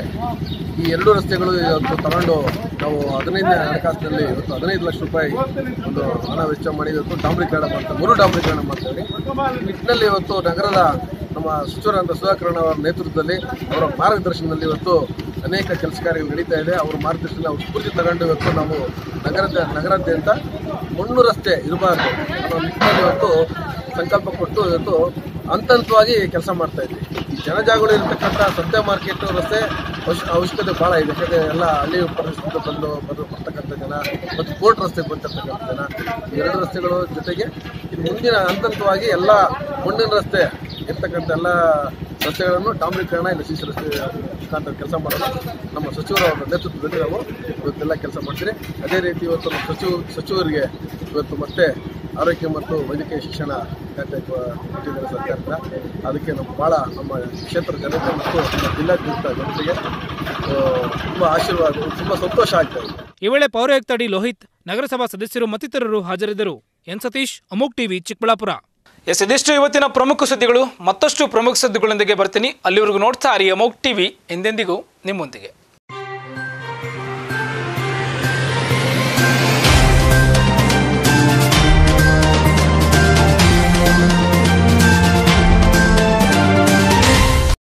ಈ ಎರಡು ರಸ್ತೆಗಳು ಇವತ್ತು ತಗೊಂಡು ನಾವು ಹದಿನೈದನೇ ಹಣಕಾಸಿನಲ್ಲಿ ಇವತ್ತು ಹದಿನೈದು ಲಕ್ಷ ರೂಪಾಯಿ ಒಂದು ಹಣ ವೆಚ್ಚ ಮಾಡಿ ಇವತ್ತು ಡಾಂಬರೀಕರಣ ಮಾಡ್ತಾ ಮರು ಡಾಂಬರೀಕರಣ ಮಾಡ್ತೀವಿ ಈ ನಿಟ್ಟಿನಲ್ಲಿ ಇವತ್ತು ನಗರದ ನಮ್ಮ ಸಚಿವರಾದ ಸುಧಾಕರಣ ಅವರ ನೇತೃತ್ವದಲ್ಲಿ ಅವರ ಮಾರ್ಗದರ್ಶನದಲ್ಲಿ ಇವತ್ತು ಅನೇಕ ಕೆಲಸ ಕಾರ್ಯಗಳು ನಡೀತಾ ಇದೆ ಅವರ ಮಾರ್ಗದರ್ಶನ ಅವ್ರ ಸ್ಫೂರ್ತಿ ತಗೊಂಡು ಇವತ್ತು ನಾವು ನಗರದ ನಗರಾದ್ಯಂತ ಮಣ್ಣು ರಸ್ತೆ ಇರಬಾರ್ದು ಅನ್ನೋ ನಿಟ್ಟಿನಲ್ಲಿ ಇವತ್ತು ಸಂಕಲ್ಪ ಕೊಟ್ಟು ಇವತ್ತು ಹಂತ ಹಂತವಾಗಿ ಕೆಲಸ ಮಾಡ್ತಾ ಇದ್ವಿ ಈ ಜನಜಾಗೃತಿ ಇರತಕ್ಕಂಥ ಸತ್ಯ ಮಾರ್ಕೆಟ್ ರಸ್ತೆ ಅವಶ್ಯ ಅವಶ್ಯಕತೆ ಭಾಳ ಇದೆ ಯಾಕಂದರೆ ಎಲ್ಲ ಹಳ್ಳಿ ಪ್ರದೇಶದಿಂದ ಬಂದು ಬಂದು ಬರ್ತಕ್ಕಂಥ ಜನ ಮತ್ತು ಕೋರ್ಟ್ ರಸ್ತೆಗೆ ಬಂದಿರ್ತಕ್ಕಂಥ ಜನ ಈ ಎರಡು ರಸ್ತೆಗಳು ಜೊತೆಗೆ ಇನ್ನು ಮುಂದಿನ ಹಂತ ಹಂತವಾಗಿ ಎಲ್ಲ ಮಣ್ಣಿನ ರಸ್ತೆ ಇರ್ತಕ್ಕಂಥ ಎಲ್ಲ ರಸ್ತೆಗಳನ್ನು ಡಾಂಬರೀಕರಣ ಇಲ್ಲ ಸಿ ಸಿ ರಸ್ತೆ ಮುಖಾಂತರ ಕೆಲಸ ಮಾಡೋದು ನಮ್ಮ ಸಚಿವರ ಒಂದು ನೇತೃತ್ವದಲ್ಲಿ ನಾವು ಇವತ್ತೆಲ್ಲ ಕೆಲಸ ಮಾಡ್ತೀರಿ ಅದೇ ರೀತಿ ಇವತ್ತು ನಮ್ಮ ಸಚಿವ ಸಚಿವರಿಗೆ ಇವತ್ತು ಮತ್ತೆ ಆರೋಗ್ಯ ಮತ್ತು ವೈದ್ಯಕೀಯ ಶಿಕ್ಷಣ ಖಾತೆ ಕೊ- ಕೊಟ್ಟಿದ್ದಾರೆ ಸರ್ಕಾರದಿಂದ ಅದಕ್ಕೆ ನಮ್ಮ ಭಾಳ ನಮ್ಮ ಕ್ಷೇತ್ರ ಜನತೆ ಮತ್ತು ನಮ್ಮ ಜಿಲ್ಲಾಡಳಿತ ಜನತೆಗೆ ತುಂಬ ಆಶೀರ್ವಾದ ತುಂಬ ಸಂತೋಷ ಆಗ್ತಾ ಇದೆ ಈ ವೇಳೆ ಪೌರಾಯುಕ್ತ ಡಿ ಲೋಹಿತ್ ನಗರಸಭಾ ಸದಸ್ಯರು ಮತ್ತಿತರರು ಹಾಜರಿದ್ದರು ಎನ್ ಸತೀಶ್ ಅಮೋಕ್ ಟಿವಿ ಚಿಕ್ಕಬಳ್ಳಾಪುರ ಎಸ್ ಇದಿಷ್ಟು ಇವತ್ತಿನ ಪ್ರಮುಖ ಸುದ್ದಿಗಳು ಮತ್ತಷ್ಟು ಪ್ರಮುಖ ಸುದ್ದಿಗಳೊಂದಿಗೆ ಬರ್ತೀನಿ ಅಲ್ಲಿವರೆಗೂ ನೋಡ್ತಾ ಇರಿ ಅಮೋಕ್ ಟಿವಿ ಎಂದೆಂದಿಗೂ ನಿಮ್ಮೊಂದಿಗೆ